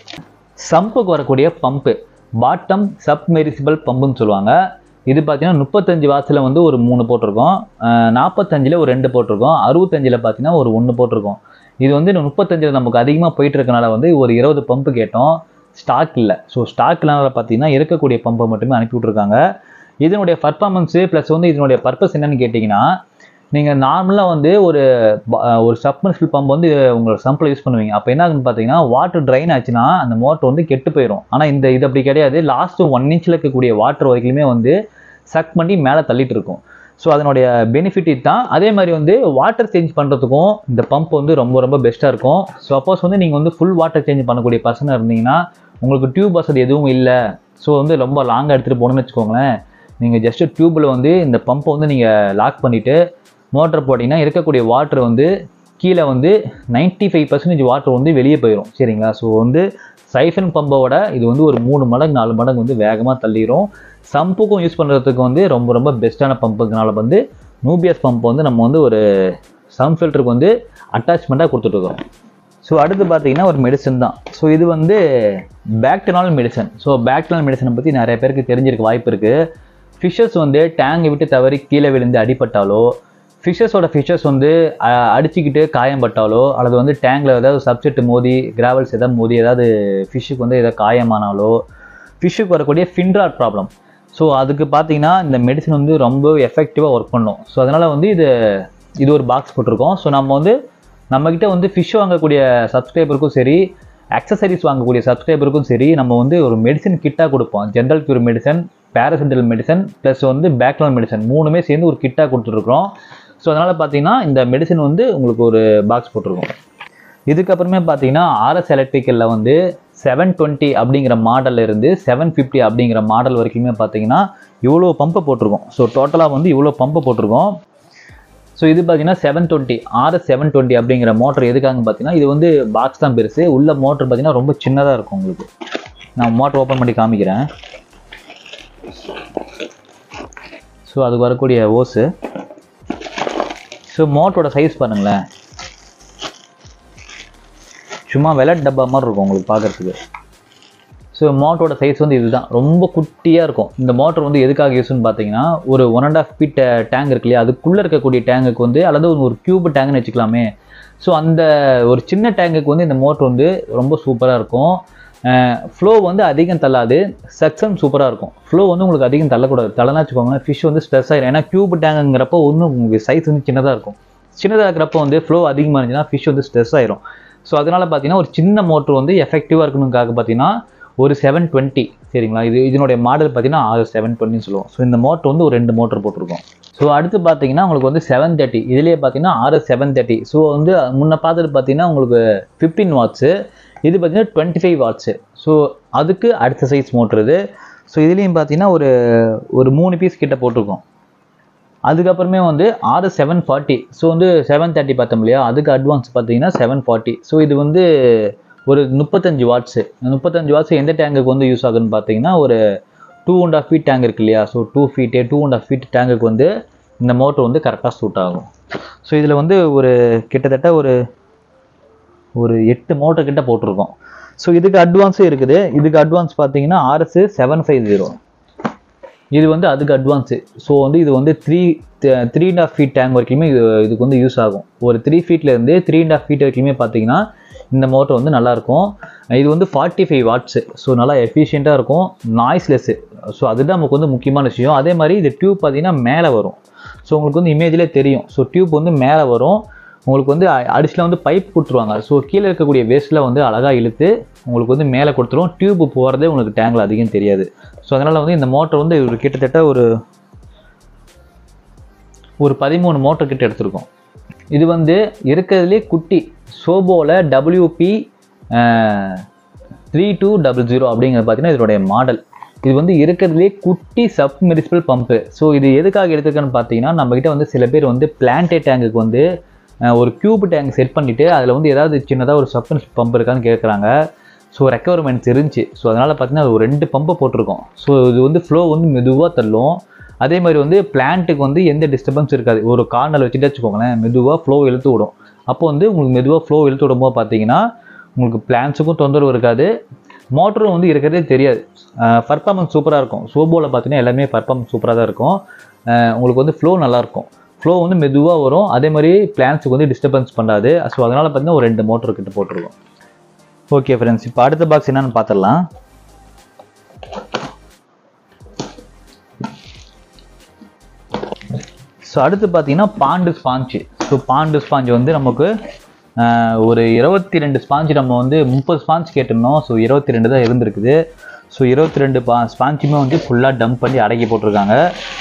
சம்புக்கு வரக்கூடிய பம்பு பாட்டம் சப்மெரிசிபிள் பம்புன்னு சொல்லுவாங்க இது பார்த்தீங்கன்னா முப்பத்தஞ்சு வாட்ஸில் வந்து ஒரு மூணு போட்டிருக்கோம் நாற்பத்தஞ்சில் ஒரு ரெண்டு போட்டிருக்கோம் அறுபத்தஞ்சில் பார்த்தீங்கன்னா ஒரு ஒன்று போட்டிருக்கோம் இது வந்து முப்பத்தஞ்சில் நமக்கு அதிகமாக போயிட்டு இருக்கனால வந்து ஒரு இருபது பம்பு கேட்டோம் ஸ்டாக் இல்லை ஸோ ஸ்டாக் இல்லாத பார்த்தீங்கன்னா இருக்கக்கூடிய பம்பை மட்டுமே அனுப்பி விட்ருக்காங்க இதனுடைய பர்ஃபார்மன்ஸு ப்ளஸ் வந்து இதனுடைய பர்பஸ் என்னன்னு கேட்டிங்கன்னா நீங்கள் நார்மலாக வந்து ஒரு ப- ஒரு சப்மர்சிபிள் பம்ப் வந்து உங்களோட சம்பில் யூஸ் பண்ணுவீங்க அப்போ என்ன ஆகுன்னு பார்த்தீங்கன்னா வாட்டர் ட்ரைன் ஆச்சுன்னா அந்த மோட்டர் வந்து கெட்டு போயிடும் ஆனால் இந்த இது அப்படி கிடையாது லாஸ்ட்டு ஒன் இன்ச்சில் இருக்கக்கூடிய வாட்டர் வரைக்குமே வந்து சக் பண்ணி மேலே தள்ளிட்டு இருக்கும் ஸோ அதனுடைய பெனிஃபிட் தான் அதே மாதிரி வந்து வாட்டர் சேஞ்ச் பண்ணுறதுக்கும் இந்த பம்ப் வந்து ரொம்ப ரொம்ப பெஸ்ட்டாக இருக்கும் சப்போஸ் வந்து நீங்கள் வந்து ஃபுல் வாட்டர் சேஞ்ச் பண்ணக்கூடிய பர்சனாக இருந்தீங்கன்னா உங்களுக்கு டியூப் வசதி எதுவும் இல்லை ஸோ வந்து ரொம்ப லாங்காக எடுத்துகிட்டு போகணும்னு வச்சுக்கோங்களேன் நீங்கள் ஜஸ்ட் டியூப்பில் வந்து இந்த பம்பை வந்து நீங்கள் லாக் பண்ணிவிட்டு மோட்டர் போட்டிங்கன்னா இருக்கக்கூடிய வாட்டர் வந்து கீழே வந்து 95% ஃபைவ் பர்சன்டேஜ் வாட்டர் வந்து வெளியே போயிடும் சரிங்களா ஸோ வந்து சைஃபன் பம்போட இது வந்து ஒரு மூணு மடங்கு நாலு மடங்கு வந்து வேகமாக தள்ளிடும் சம்புக்கும் யூஸ் பண்ணுறதுக்கு வந்து ரொம்ப ரொம்ப பெஸ்ட்டான பம்புக்குனால வந்து நூபியஸ் பம்ப் வந்து நம்ம வந்து ஒரு சம் ஃபில்டருக்கு வந்து அட்டாச்மெண்ட்டாக கொடுத்துட்ருக்கோம் ஸோ அடுத்து பார்த்தீங்கன்னா ஒரு மெடிசன் தான் ஸோ இது வந்து பேக்டனால் மெடிசன் ஸோ பேக்டனால் மெடிசனை பற்றி நிறைய பேருக்கு தெரிஞ்சிருக்க வாய்ப்பு இருக்குது ஃபிஷ்ஷஸ் வந்து டேங்கை விட்டு தவறி கீழே விழுந்து அடிபட்டாலோ ஃபிஷ்ஷஸோட ஃபிஷ்ஷஸ் வந்து அஹ், அடிச்சுக்கிட்டு காயம்பட்டாலோ அல்லது வந்து டேங்கில் ஏதாவது சப்ஜெக்ட் மோதி கிராவல்ஸ் ஏதாவது மோதி ஏதாவது ஃபிஷ்ஷுக்கு வந்து ஏதாவது காயமானாலோ ஃபிஷ்ஷுக்கு வரக்கூடிய ஃபின்ட்ராட் ப்ராப்ளம் ஸோ அதுக்கு பார்த்தீங்கன்னா இந்த மெடிசன் வந்து ரொம்ப எஃபெக்டிவாக ஒர்க் பண்ணும் ஸோ அதனால் வந்து இது இது ஒரு பாக்ஸ் போட்டிருக்கோம் ஸோ நம்ம வந்து நம்மக்கிட்ட வந்து ஃபிஷ் வாங்கக்கூடிய சப்ஸ்கிரைபருக்கும் சரி அக்சசரிஸ் வாங்கக்கூடிய சப்ஸ்கிரைபருக்கும் சரி நம்ம வந்து ஒரு மெடிசன் கிட்டாக கொடுப்போம் ஜென்ரல் கியூர் மெடிசன் பேராசிண்டல் மெடிசன் ப்ளஸ் வந்து பேக்லான் மெடிசன் மூணுமே சேர்ந்து ஒரு கிட்டாக கொடுத்துருக்குறோம் ஸோ அதனால் பார்த்தீங்கன்னா இந்த மெடிசன் வந்து உங்களுக்கு ஒரு பாக்ஸ் போட்டிருக்கோம் இதுக்கப்புறமே பார்த்தீங்கன்னா ஆர்எஸ் எலக்ட்ரிக்கலில் வந்து செவன் டுவெண்ட்டி அப்படிங்கிற மாடல்ல இருந்து செவன் ஃபிஃப்டி அப்படிங்கிற மாடல் வரைக்குமே பார்த்தீங்கன்னா இவ்வளோ பம்பை போட்டிருக்கோம் ஸோ டோட்டலாக வந்து இவ்வளோ பம்பை போட்டிருக்கோம் ஸோ இது பார்த்தீங்கன்னா seven twenty RS seven twenty அப்படிங்கிற மோட்டர் எதுக்காக பார்த்தீங்கன்னா இது வந்து பாக்ஸ் தான் பெருசு உள்ள மோட்டர் பார்த்தீங்கன்னா ரொம்ப சின்னதாக இருக்கும் உங்களுக்கு நான் மோட்டர் ஓப்பன் பண்ணி காமிக்கிறேன் ஸோ அதுக்கு வரக்கூடிய ஓஸு ஸோ மோட்டரோட சைஸ் பாருங்களேன் சும்மா வெலட் டப்பா மாதிரி இருக்கும் உங்களுக்கு பார்க்கறதுக்கு ஸோ மோட்டரோட சைஸ் வந்து இதுதான் ரொம்ப குட்டியாக இருக்கும் இந்த மோட்டர் வந்து எதுக்காக யூஸ்னு பார்த்தீங்கன்னா ஒரு one and half feet tank இருக்கு இல்லையா அதுக்குள்ளே இருக்கக்கூடிய டேங்குக்கு வந்து அல்லது ஒரு கியூப் டேங்க்னு வச்சுக்கலாமே ஸோ அந்த ஒரு சின்ன டேங்குக்கு வந்து இந்த மோட்டர் வந்து ரொம்ப சூப்பராக இருக்கும் ஃப்ளோ வந்து அதிகம் தள்ளாது சக்சன் சூப்பராக இருக்கும் ஃப்ளோ வந்து உங்களுக்கு அதிகம் தள்ளக்கூடாது தள்ளனா வச்சுக்கோங்களேன் ஃபிஷ் வந்து ஸ்ட்ரெஸ் ஆயிடும் ஏன்னா கியூப் டேங்குங்கிறப்போ ஒன்றும் உங்களுக்கு சைஸ் வந்து சின்னதாக இருக்கும் சின்னதாக இருக்கிறப்போ வந்து ஃப்ளோ அதிகமாக இருந்துச்சுன்னா ஃபிஷ் வந்து ஸ்ட்ரெஸ் ஆயிரும் ஸோ அதனால் பார்த்தீங்கன்னா ஒரு சின்ன மோட்டர் வந்து எஃபெக்டிவாக இருக்கணுங்காக பார்த்தீங்கன்னா ஒரு செவன் டுவெண்ட்டி சரிங்களா இது இதனுடைய மாடல் பார்த்தீங்கன்னா ஆறு செவன் டுவெண்ட்டின்னு சொல்லுவோம் ஸோ இந்த மோட்டர் வந்து ஒரு ரெண்டு மோட்டர் போட்டிருக்கோம் ஸோ அடுத்து பார்த்தீங்கன்னா உங்களுக்கு வந்து செவன் தேர்ட்டி இதுலேயே பார்த்தீங்கன்னா ஆறு செவன் தேர்ட்டி ஸோ வந்து முன்ன பார்த்தது பார்த்தீங்கன்னா உங்களுக்கு ஃபிஃப்டீன் வாட்ஸு இது பார்த்தீங்கன்னா டுவெண்ட்டி ஃபைவ் வாட்ஸு ஸோ அதுக்கு அடுத்த சைஸ் மோட்ரு இது ஸோ இதுலேயும் பார்த்தீங்கன்னா ஒரு ஒரு மூணு பீஸ் கிட்ட போட்டிருக்கோம் அதுக்கப்புறமே வந்து ஆறு செவன் ஃபார்ட்டி ஸோ வந்து செவன் தேர்ட்டி பார்த்தோம் இல்லையா அதுக்கு அட்வான்ஸ் பார்த்தீங்கன்னா செவன் ஃபார்ட்டி ஸோ இது வந்து ஒரு முப்பத்தஞ்சு வாட்ஸு முப்பத்தஞ்சு வாட்ஸ் எந்த டேங்குக்கு வந்து யூஸ் ஆகுதுன்னு பார்த்தீங்கன்னா ஒரு two and half feet tank இருக்கு இல்லையா so two feet two and half feet டேங்குக்கு வந்து இந்த மோட்டர் வந்து கரெக்டாக சூட் ஆகும் ஸோ இதில் வந்து ஒரு கிட்டத்தட்ட ஒரு ஒரு எட்டு மோட்டர் கிட்ட போட்டிருக்கோம் ஸோ இதுக்கு அட்வான்ஸும் இருக்குது இதுக்கு அட்வான்ஸ் பார்த்தீங்கன்னா ஆர்எஸ் செவன் ஃபைவ் ஜீரோ இது வந்து அதுக்கு அட்வான்ஸு ஸோ வந்து இது வந்து three three and half feet tank வரைக்குமே இது இதுக்கு வந்து யூஸ் ஆகும் ஒரு த்ரீ ஃபீட்லேருந்து த்ரீ அண்ட் ஆஃப் ஃபீட் வரைக்குமே பார்த்தீங்கன்னா இந்த மோட்டர் வந்து நல்லாயிருக்கும் இது வந்து ஃபார்ட்டி ஃபைவ் வாட்ஸு ஸோ நல்லா எஃபிஷியண்ட்டாக இருக்கும் நாய்ஸ்லெஸ்ஸு ஸோ அதுதான் நமக்கு வந்து முக்கியமான விஷயம் அதே மாதிரி இது டியூப் பார்த்தீங்கன்னா மேலே வரும் ஸோ உங்களுக்கு வந்து இமேஜ்லேயே தெரியும் ஸோ டியூப் வந்து மேலே வரும் உங்களுக்கு வந்து அடிஷனலாக வந்து பைப் கொடுத்துருவாங்க ஸோ கீழே இருக்கக்கூடிய வேஸ்ட்டில் வந்து அழகாக இழுத்து உங்களுக்கு வந்து மேலே கொடுத்துரும் டியூப் போகிறதே உங்களுக்கு டேங்கில் அதிகம் தெரியாது ஸோ அதனால் வந்து இந்த மோட்டர் வந்து ஒரு கிட்டத்தட்ட ஒரு ஒரு பதிமூணு மோட்டர் கிட்ட எடுத்திருக்கோம் இது வந்து இருக்கிறதுலே குட்டி சோபோவில் WP three two double zero அப்படிங்கிறது பார்த்தீங்கன்னா இதனுடைய மாடல் இது வந்து இருக்கிறதுலே குட்டி சப்மெரிசிபிள் பம்பு ஸோ இது எதுக்காக எடுத்துருக்கேன்னு பார்த்தீங்கன்னா நம்மக்கிட்ட வந்து சில பேர் வந்து பிளான்டே டேங்குக்கு வந்து அஹ், ஒரு கியூப் டேங்க் செட் பண்ணிவிட்டு அதில் வந்து ஏதாவது சின்னதாக ஒரு சப்மெரிசிபிள் பம்ப் இருக்கான்னு கேட்குறாங்க ஸோ ரெக்குவயர்மெண்ட்ஸ் இருந்துச்சு ஸோ அதனால் பார்த்தீங்கன்னா ஒரு ரெண்டு பம்பை போட்டிருக்கோம் ஸோ இது வந்து ஃப்ளோ வந்து மெதுவாக தள்ளும் அதே மாதிரி வந்து பிளான்ட்டுக்கு வந்து எந்த டிஸ்டர்பன்ஸ் இருக்காது ஒரு கார்னரில் வச்சுட்டு வச்சுக்கோங்களேன் மெதுவாக ஃப்ளோ இழுத்து விடும் அப்போ வந்து உங்களுக்கு மெதுவாக ஃப்ளோ இழுத்து விடும்போது பார்த்தீங்கன்னா உங்களுக்கு பிளான்ஸுக்கும் தொந்தரவு இருக்காது மோட்டரும் வந்து இருக்கிறதே தெரியாது பர்ஃபார்மன்ஸ் சூப்பராக இருக்கும் சோபோவில் பார்த்தீங்கன்னா எல்லாமே பர்ஃபார்மன்ஸ் சூப்பராக தான் இருக்கும் அஹ் உங்களுக்கு வந்து ஃப்ளோ நல்லாயிருக்கும் ஃப்ளோ வந்து மெதுவாக வரும் அதே மாதிரி பிளான்ஸுக்கு வந்து டிஸ்டர்பன்ஸ் பண்ணாது ஸோ அதனால் பார்த்தீங்கன்னா ஒரு ரெண்டு மோட்டர் கிட்ட போட்டிருக்கோம் ஓகே ஃப்ரெண்ட்ஸ் இப்போ அடுத்த பாக்ஸ் என்னன்னு பார்த்துடலாம் ஸோ அடுத்து பார்த்தீங்கன்னா pond sponge so pond sponge வந்து நமக்கு ஆஹ், ஒரு இருபத்தி ரெண்டு ஸ்பாஞ்சு நம்ம வந்து முப்பது ஸ்பாஞ்ச் கேட்டிருந்தோம் ஸோ இருபத்தி ரெண்டு தான் இருந்திருக்குது ஸோ இருபத்தி ரெண்டு பா ஸ்பாஞ்சுமே வந்து ஃபுல்லாக டம்ப் பண்ணி அடக்கி போட்டிருக்காங்க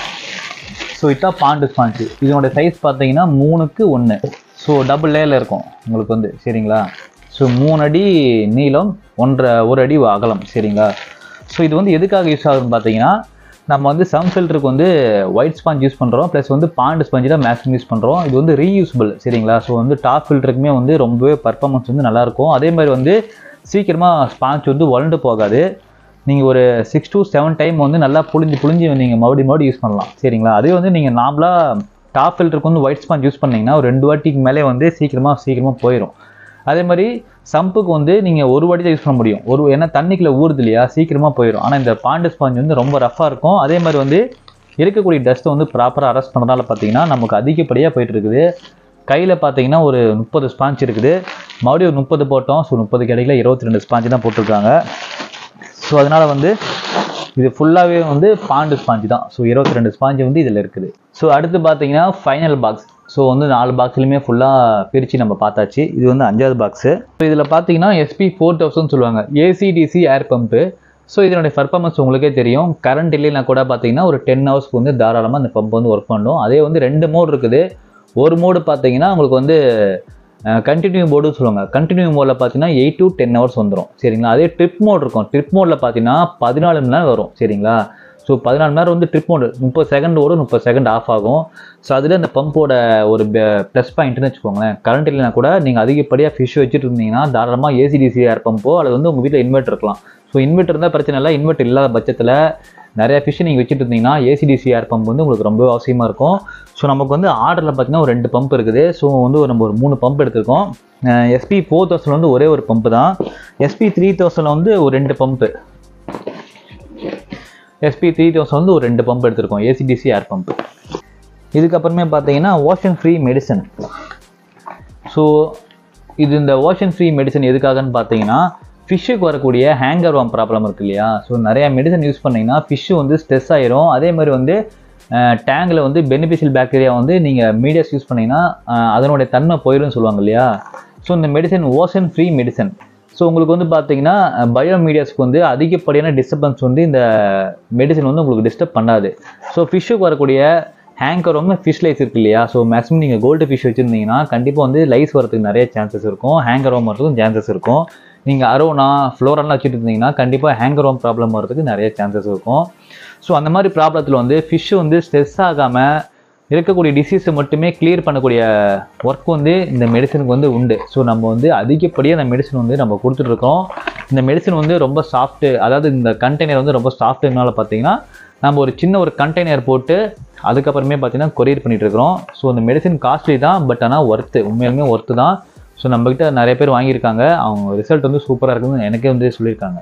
ஸோ இதான் பாண்டு ஸ்பாஞ்சு இதனோட சைஸ் பார்த்தீங்கன்னா மூணுக்கு ஒன்று ஸோ டபுள் லேயரில் இருக்கும் உங்களுக்கு வந்து சரிங்களா ஸோ மூணு அடி நீளம் ஒன்றரை ஒரு அடி அகலம் சரிங்களா ஸோ இது வந்து எதுக்காக யூஸ் ஆகுதுன்னு பார்த்தீங்கன்னா நம்ம வந்து சம் ஃபில்டருக்கு வந்து ஒயிட் ஸ்பாஞ்ச் யூஸ் பண்ணுறோம் ப்ளஸ் வந்து பாண்டு ஸ்பாஞ்சு தான் மேக்ஸிமம் யூஸ் பண்ணுறோம் இது வந்து ரீயூசபிள் சரிங்களா ஸோ வந்து டாப் ஃபில்டருக்குமே வந்து ரொம்பவே பர்ஃபார்மன்ஸ் வந்து நல்லாயிருக்கும் அதே மாதிரி வந்து சீக்கிரமாக ஸ்பாஞ்ச் வந்து வளர்ந்து போகாது நீங்கள் ஒரு சிக்ஸ் to செவன் டைம் வந்து நல்லா புழிஞ்சு புழிஞ்சு நீங்கள் மறுபடியும் மறுபடியும் யூஸ் பண்ணலாம் சரிங்களா அதே வந்து நீங்கள் நார்மலாக டாப் ஃபில்டருக்கு வந்து ஒயிட் ஸ்பாஞ்ச் யூஸ் பண்ணீங்கன்னா ஒரு ரெண்டு வாட்டிக்கு மேலே வந்து சீக்கிரமாக சீக்கிரமாக போயிடும் அதே மாதிரி சம்புக்கு வந்து நீங்கள் ஒரு வாட்டி தான் யூஸ் பண்ண முடியும் ஒரு ஏன்னா தண்ணிக்குள்ள ஊறுது இல்லையா சீக்கிரமாக போயிடும் ஆனால் இந்த பாண்டு ஸ்பாஞ்ச் வந்து ரொம்ப ரஃப்பாக இருக்கும் அதே மாதிரி வந்து இருக்கக்கூடிய டஸ்ட்டை வந்து ப்ராப்பராக அரெஸ்ட் பண்ணுறதால பார்த்தீங்கன்னா நமக்கு அதிகப்படியாக போயிட்டு இருக்குது கையில் பார்த்தீங்கன்னா ஒரு முப்பது ஸ்பாஞ்ச் இருக்குது மறுபடியும் ஒரு முப்பது போட்டோம் ஸோ முப்பது கிடைக்கல இருபத்தி ரெண்டு ஸ்பாஞ்சு தான் போட்டிருக்காங்க ஸோ அதனால் வந்து இது ஃபுல்லாகவே வந்து பாண்டு ஸ்பாஞ்சு தான் ஸோ இருபத்தி ரெண்டு ஸ்பாஞ்சு வந்து இதில் இருக்குது ஸோ அடுத்து பார்த்தீங்கன்னா ஃபைனல் பாக்ஸ் ஸோ வந்து நாலு பாக்ஸ்லையுமே ஃபுல்லாக பிரித்து நம்ம பார்த்தாச்சு இது வந்து அஞ்சாவது பாக்ஸு ஸோ இதில் பார்த்தீங்கன்னா எஸ்பி ஃபோர் தௌசண்ட் சொல்லுவாங்க ஏசிடிசி ஏர் பம்பு ஸோ இதனுடைய பர்ஃபார்மன்ஸ் உங்களுக்கே தெரியும் கரண்ட் இல்லைன்னா கூட பார்த்தீங்கன்னா ஒரு டென் ஹவர்ஸ்க்கு வந்து தாராளமாக அந்த பம்ப் வந்து ஒர்க் பண்ணும் அதே வந்து ரெண்டு மோடு இருக்குது ஒரு மோடு பார்த்தீங்கன்னா உங்களுக்கு வந்து கண்டினியூ மோடுன்னு சொல்லுவாங்க கண்டினியூ மோடில் பார்த்தீங்கன்னா எயிட் to டென் ஹவர்ஸ் வந்துடும் சரிங்களா அதே ட்ரிப் மோட் இருக்கும் ட்ரிப் மோடில் பார்த்தீங்கன்னா பதினாலு மணி நேரம் வரும் சரிங்களா ஸோ பதினாலு மணி நேரம் வந்து ட்ரிப் மோடு முப்பது செகண்ட் ஓடும் முப்பது செகண்ட் ஆஃப் ஆகும் ஸோ அதில் அந்த பம்போட ஒரு ப்ளஸ் பாயிண்ட்னு வச்சுக்கோங்களேன் கரண்ட் இல்லைனா கூட நீங்கள் அதிகப்படியாக ஃபிஷ் வச்சுட்டு இருந்தீங்கன்னா தாராளமாக ஏசிடிசி ஏர் பம்போ அல்லது வந்து உங்கள் வீட்டில் இன்வெர்ட்டர் இருக்கலாம் ஸோ இன்வெர்ட்டர் இருந்தால் பிரச்சனை இல்லை இன்வெர்ட்டர் இல்லாத பட்சத்தில் நிறைய ஃபிஷ் நீங்கள் வச்சுட்டு இருந்தீங்கன்னா ஏசிடிசி ஏர் பம்ப் வந்து உங்களுக்கு ரொம்ப அவசியமாக இருக்கும் ஸோ நமக்கு வந்து ஆர்டரில் பார்த்தீங்கன்னா ஒரு ரெண்டு பம்ப் இருக்குது ஸோ வந்து ஒரு நம்ம ஒரு மூணு பம்ப் எடுத்திருக்கோம் எஸ்பி ஃபோர் தௌசண்ட் வந்து ஒரே ஒரு பம்ப் தான் எஸ்பி த்ரீ தௌசண்ட் வந்து ஒரு ரெண்டு பம்ப்பு எஸ்பி த்ரீ தௌசண்ட் வந்து ஒரு ரெண்டு பம்ப் எடுத்திருக்கோம் ஏசிடிசி ஏர் பம்ப் இதுக்கப்புறமே பார்த்தீங்கன்னா ஓஷன் ஃப்ரீ மெடிசன் ஸோ இது இந்த ஓஷன் ஃப்ரீ மெடிசன் எதுக்காகன்னு பார்த்தீங்கன்னா ஃபிஷ்ஷுக்கு வரக்கூடிய ஹேங்கர் வாம் ப்ராப்ளம் இருக்கு இல்லையா ஸோ நிறைய மெடிசன் யூஸ் பண்ணீங்கன்னா ஃபிஷ்ஷு வந்து ஸ்ட்ரெஸ் ஆயிரும் அதே மாதிரி வந்து டேங்கில் வந்து பெனிஃபிஷியல் பாக்டீரியா வந்து நீங்கள் மீடியாஸ் யூஸ் பண்ணீங்கன்னா அஹ், அதனுடைய தன்மை போயிடும்னு சொல்லுவாங்க இல்லையா ஸோ இந்த medicine ocean free medicine so உங்களுக்கு வந்து பார்த்தீங்கன்னா பயோ மீடியாஸ்க்கு வந்து அதிகப்படியான டிஸ்டர்பன்ஸ் வந்து இந்த மெடிசன் வந்து உங்களுக்கு டிஸ்டர்ப் பண்ணாது ஸோ ஃபிஷ்ஷுக்கு வரக்கூடிய ஹேங்கர் வந்து ஃபிஷ் லைஸ் இருக்கு இல்லையா ஸோ மேக்ஸிமம் நீங்கள் கோல்டு ஃபிஷ் வச்சுருந்தீங்கன்னா கண்டிப்பாக வந்து லைஸ் வரதுக்கு நிறைய சான்சஸ் இருக்கும் ஹேங்கர் ரோம் வரதுக்கும் சான்சஸ் இருக்கும் நீங்கள் அரோனா ஃப்ளோரெல்லாம் வச்சுட்டு இருந்தீங்கன்னா கண்டிப்பாக ஹேங்கர் ரோம் ப்ராப்ளம் வரதுக்கு நிறைய சான்சஸ் இருக்கும் ஸோ அந்த மாதிரி ப்ராப்ளத்தில் வந்து ஃபிஷ் வந்து ஸ்ட்ரெஸ் ஆகாமல் இருக்கக்கூடிய டிசீஸை மட்டுமே கிளியர் பண்ணக்கூடிய ஒர்க் வந்து இந்த மெடிசனுக்கு வந்து உண்டு ஸோ நம்ம வந்து அதிகப்படியாக அந்த மெடிசன் வந்து நம்ம கொடுத்துட்ருக்கோம் இந்த மெடிசன் வந்து ரொம்ப சாஃப்ட்டு அதாவது இந்த கண்டெய்னர் வந்து ரொம்ப சாஃப்ட்டுனால பார்த்தீங்கன்னா நம்ம ஒரு சின்ன ஒரு கண்டெய்னர் போட்டு அதுக்கப்புறமே பார்த்தீங்கன்னா கொரியர் பண்ணிட்டு இருக்கிறோம் ஸோ இந்த மெடிசன் காஸ்ட்லி தான் பட் ஆனால் ஒர்த்து உண்மையாலுமே ஒர்த்து தான் ஸோ நம்மக்கிட்ட நிறைய பேர் வாங்கியிருக்காங்க அவங்க ரிசல்ட் வந்து சூப்பராக இருக்குன்னு எனக்கே வந்து சொல்லியிருக்காங்க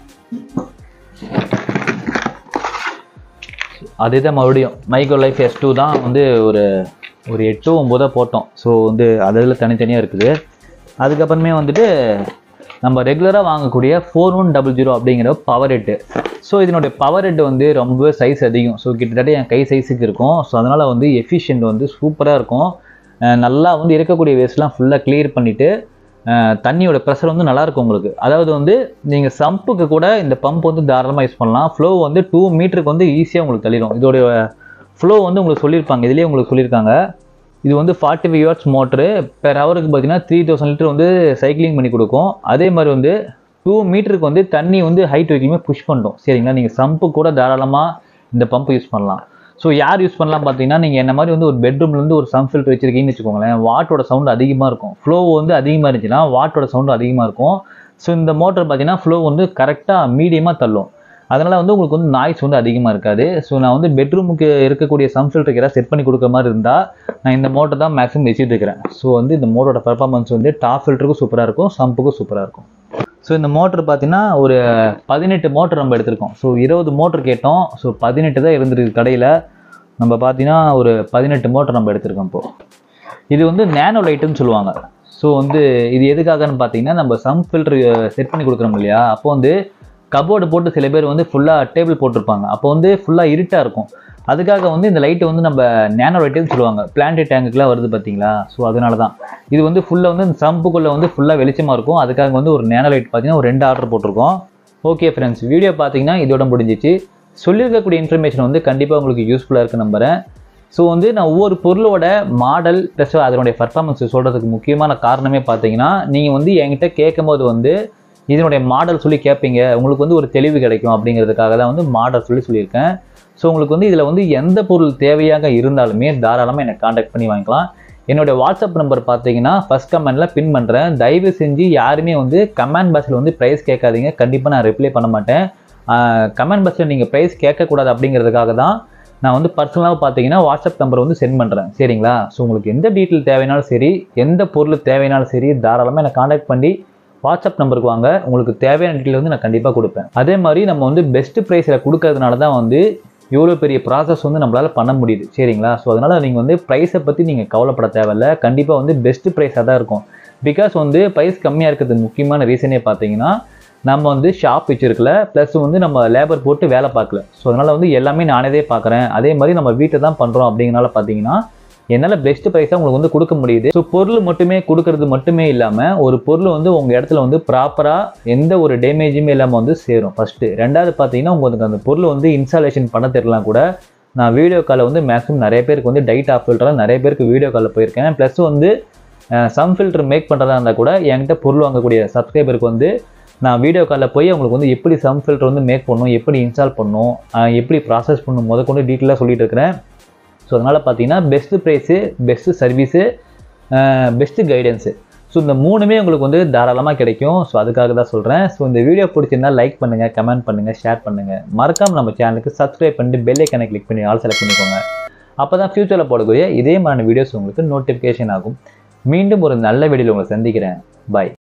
அதே தான் மறுபடியும் மைக்ரோ லைஃப் எஸ் டூ தான் வந்து ஒரு ஒரு எட்டு ஒம்போதாக போட்டோம் ஸோ வந்து அதில் தனித்தனியாக இருக்குது அதுக்கப்புறமே வந்துட்டு நம்ம ரெகுலராக வாங்கக்கூடிய ஃபோர் ஒன் டபுள் ஜீரோ அப்படிங்கிற பவர் ஹெட்டு ஸோ இதனுடைய பவர் ஹெட் வந்து ரொம்ப சைஸ் அதிகம் ஸோ கிட்டத்தட்ட என் கை சைஸுக்கு இருக்கும் ஸோ அதனால் வந்து எஃபிஷியன்ட் வந்து சூப்பராக இருக்கும் அஹ் நல்லா வந்து இருக்கக்கூடிய வேஸ்ட்லாம் ஃபுல்லாக கிளியர் பண்ணிவிட்டு தண்ணியோட ப்ரெஷர் வந்து நல்லா இருக்கும் உங்களுக்கு அதாவது வந்து நீங்கள் சம்புக்கு கூட இந்த பம்ப் வந்து தாராளமாக யூஸ் பண்ணலாம் ஃப்ளோ வந்து டூ மீட்டருக்கு வந்து ஈஸியாக உங்களுக்கு தள்ளிடும் இதோடைய ஃப்ளோ வந்து உங்களுக்கு சொல்லியிருப்பாங்க இதுலேயே உங்களுக்கு சொல்லியிருக்காங்க இது வந்து forty five watts motor per ஹவருக்கு பார்த்தீங்கன்னா த்ரீ தௌசண்ட் லிட்டர் வந்து சைக்கிளிங் பண்ணி கொடுக்கும் அதே மாதிரி வந்து டூ மீட்டருக்கு வந்து தண்ணி வந்து ஹைட் வரைக்குமே புஷ் பண்ணும் சரிங்களா நீங்கள் சம்பு கூட தாராளமாக இந்த பம்ப் யூஸ் பண்ணலாம் ஸோ யார் யூஸ் பண்ணலாம் பார்த்தீங்கன்னா நீங்கள் என்ன மாதிரி வந்து ஒரு பெட்ரூம்லேருந்து ஒரு சம் ஃபில்டர் வச்சிருக்கீங்கன்னு வச்சுக்கோங்களேன் வாட்டோட சவுண்ட் அதிகமாக இருக்கும் ஃப்ளோ வந்து அதிகமாக இருந்துச்சுன்னா வாட்டோட சவுண்டு அதிகமாக இருக்கும் ஸோ இந்த மோட்டர் பார்த்தீங்கன்னா ஃப்ளோ வந்து கரெக்டாக மீடியமாக தள்ளும் அதனால் வந்து உங்களுக்கு வந்து நாய்ஸ் வந்து அதிகமாக இருக்காது ஸோ நான் வந்து பெட்ரூமுக்கு இருக்கக்கூடிய சம் ஃபில்டருக்கு ஏதாவது செட் பண்ணி கொடுக்குற மாதிரி இருந்தால் நான் இந்த மோட்டர் தான் மேக்ஸிமம் வச்சுட்டு இருக்கிறேன் ஸோ வந்து இந்த மோட்டரோட பர்ஃபார்மன்ஸ் வந்து டாப் ஃபில்டருக்கும் சூப்பராக இருக்கும் சம்புக்கும் சூப்பராக இருக்கும் ஸோ இந்த மோட்டர் பார்த்தீங்கன்னா ஒரு பதினெட்டு மோட்டர் நம்ம எடுத்திருக்கோம் ஸோ இருபது மோட்டர் கேட்டோம் ஸோ பதினெட்டு தான் இருந்திருக்கு கடையில் நம்ம பார்த்தீங்கன்னா ஒரு பதினெட்டு மோட்டர் நம்ம எடுத்திருக்கோம் இப்போ இது வந்து நேனோ லைட்டுன்னு சொல்லுவாங்க ஸோ வந்து இது எதுக்காகன்னு பார்த்தீங்கன்னா நம்ம சம் ஃபில்டர் செட் பண்ணி கொடுக்குறோம் இல்லையா அப்போ வந்து கபோர்டு போட்டு சில பேர் வந்து ஃபுல்லாக டேபிள் போட்டிருப்பாங்க அப்போ வந்து ஃபுல்லாக இருட்டாக இருக்கும் அதுக்காக வந்து இந்த லைட்டு வந்து நம்ம நேனோ லைட்டுன்னு சொல்லுவாங்க பிளான்டேட் டேங்குக்குலாம் வருது பார்த்தீங்களா ஸோ அதனால தான் இது வந்து ஃபுல்லாக வந்து இந்த சம்புக்குள்ளே வந்து ஃபுல்லாக வெளிச்சமாக இருக்கும் அதுக்காக வந்து ஒரு நேனோ லைட் பார்த்தீங்கன்னா ஒரு ரெண்டு ஆர்டர் போட்டிருக்கோம் ஓகே ஃப்ரெண்ட்ஸ் வீடியோ பார்த்தீங்கன்னா இதோட முடிஞ்சிச்சு சொல்லியிருக்கக்கூடிய இன்ஃபர்மேஷன் வந்து கண்டிப்பாக உங்களுக்கு யூஸ்ஃபுல்லாக இருக்கு நம்புறேன் ஸோ வந்து நான் ஒவ்வொரு பொருளோட மாடல் ப்ளஸ் அதனுடைய பர்ஃபார்மன்ஸ் சொல்கிறதுக்கு முக்கியமான காரணமே பார்த்தீங்கன்னா நீங்கள் வந்து என்கிட்ட கேட்கும்போது வந்து இதனுடைய மாடல் சொல்லி கேட்பீங்க உங்களுக்கு வந்து ஒரு தெளிவு கிடைக்கும் அப்படிங்கிறதுக்காக தான் வந்து மாடல் சொல்லி சொல்லியிருக்கேன் ஸோ உங்களுக்கு வந்து இதில் வந்து எந்த பொருள் தேவையாக இருந்தாலுமே தாராளமாக என்னை காண்டாக்ட் பண்ணி வாங்கிக்கலாம் என்னுடைய வாட்ஸ்அப் நம்பர் பார்த்தீங்கன்னா ஃபஸ்ட் கமெண்ட்டில் பின் பண்ணுறேன் தயவு செஞ்சு யாருமே வந்து கமெண்ட் பாக்ஸில் வந்து ப்ரைஸ் கேட்காதீங்க கண்டிப்பாக நான் ரிப்ளை பண்ண மாட்டேன் கமெண்ட் பாக்ஸில் நீங்கள் ப்ரைஸ் கேட்கக்கூடாது அப்படிங்கிறதுக்காக தான் நான் வந்து பர்சனலாக பார்த்தீங்கன்னா வாட்ஸ்அப் நம்பர் வந்து சென்ட் பண்ணுறேன் சரிங்களா ஸோ உங்களுக்கு எந்த டீட்டெயில் தேவைனாலும் சரி எந்த பொருள் தேவைனாலும் சரி தாராளமாக என்னை காண்டாக்ட் பண்ணி வாட்ஸ்அப் நம்பருக்கு வாங்க உங்களுக்கு தேவையான டீட்டெயில் வந்து நான் கண்டிப்பாக கொடுப்பேன் அதே மாதிரி நம்ம வந்து பெஸ்ட் ப்ரைஸில் கொடுக்கறதுனால தான் வந்து இவ்வளோ பெரிய ப்ராசஸ் வந்து நம்மளால் பண்ண முடியுது சரிங்களா ஸோ அதனால் நீங்கள் வந்து ப்ரைஸை பற்றி நீங்கள் கவலைப்பட தேவையில்ல கண்டிப்பாக வந்து பெஸ்ட் ப்ரைஸாக தான் இருக்கும் பிகாஸ் வந்து ப்ரைஸ் கம்மியாக இருக்கிறதுக்கு முக்கியமான ரீசனே பார்த்தீங்கன்னா நம்ம வந்து ஷாப் வச்சிருக்கல ப்ளஸ் வந்து நம்ம லேபர் போட்டு வேலை பார்க்கல ஸோ அதனால் வந்து எல்லாமே நானே தான் பார்க்குறேன் அதே மாதிரி நம்ம வீட்டை தான் பண்ணுறோம் அப்படிங்கிறனால பார்த்தீங்கன்னா என்னால் பெஸ்ட் ப்ரைஸாக உங்களுக்கு வந்து கொடுக்க முடியுது ஸோ பொருள் மட்டுமே கொடுக்கறது மட்டுமே இல்லாமல் ஒரு பொருள் வந்து உங்கள் இடத்துல வந்து ப்ராப்பராக எந்த ஒரு டேமேஜுமே இல்லாமல் வந்து சேரும் ஃபஸ்ட்டு ரெண்டாவது பார்த்தீங்கன்னா உங்களுக்கு அந்த பொருள் வந்து இன்ஸ்டாலேஷன் பண்ண தெரியலாம் கூட நான் வீடியோ காலில் வந்து மேக்ஸிமம் நிறைய பேருக்கு வந்து டைட் ஆஃப் ஃபில்டராக நிறைய பேருக்கு வீடியோ காலில் போயிருக்கேன் ப்ளஸ் வந்து சம் ஃபில்டர் மேக் பண்ணுறதா இருந்தால் கூட என்கிட்ட பொருள் வாங்கக்கூடிய சப்ஸ்கிரைபருக்கு வந்து நான் வீடியோ காலில் போய் அவங்களுக்கு வந்து எப்படி சம் ஃபில்டர் வந்து மேக் பண்ணணும் எப்படி இன்ஸ்டால் பண்ணணும் அஹ் எப்படி ப்ராசஸ் பண்ணணும் முத கொண்டு டீட்டெயிலாக சொல்லிட்டு இருக்கிறேன் ஸோ அதனால் பார்த்தீங்கன்னா best price best service best guidance so இந்த மூணுமே உங்களுக்கு வந்து தாராளமாக கிடைக்கும் ஸோ அதுக்காக தான் சொல்கிறேன் ஸோ இந்த வீடியோ பிடிச்சிருந்தா லைக் பண்ணுங்கள் கமெண்ட் பண்ணுங்கள் ஷேர் பண்ணுங்கள் மறக்காம நம்ம சேனலுக்கு சப்ஸ்கிரைப் பண்ணிட்டு பெல் ஐக்கனை கிளிக் பண்ணி ஆல் செலக்ட் பண்ணிக்கோங்க அப்போ தான் ஃப்யூச்சரில் போடக்கூடிய இதே மாதிரி வீடியோஸ் உங்களுக்கு நோட்டிஃபிகேஷன் ஆகும் மீண்டும் ஒரு நல்ல வீடியோவில் உங்களை சந்திக்கிறேன் பை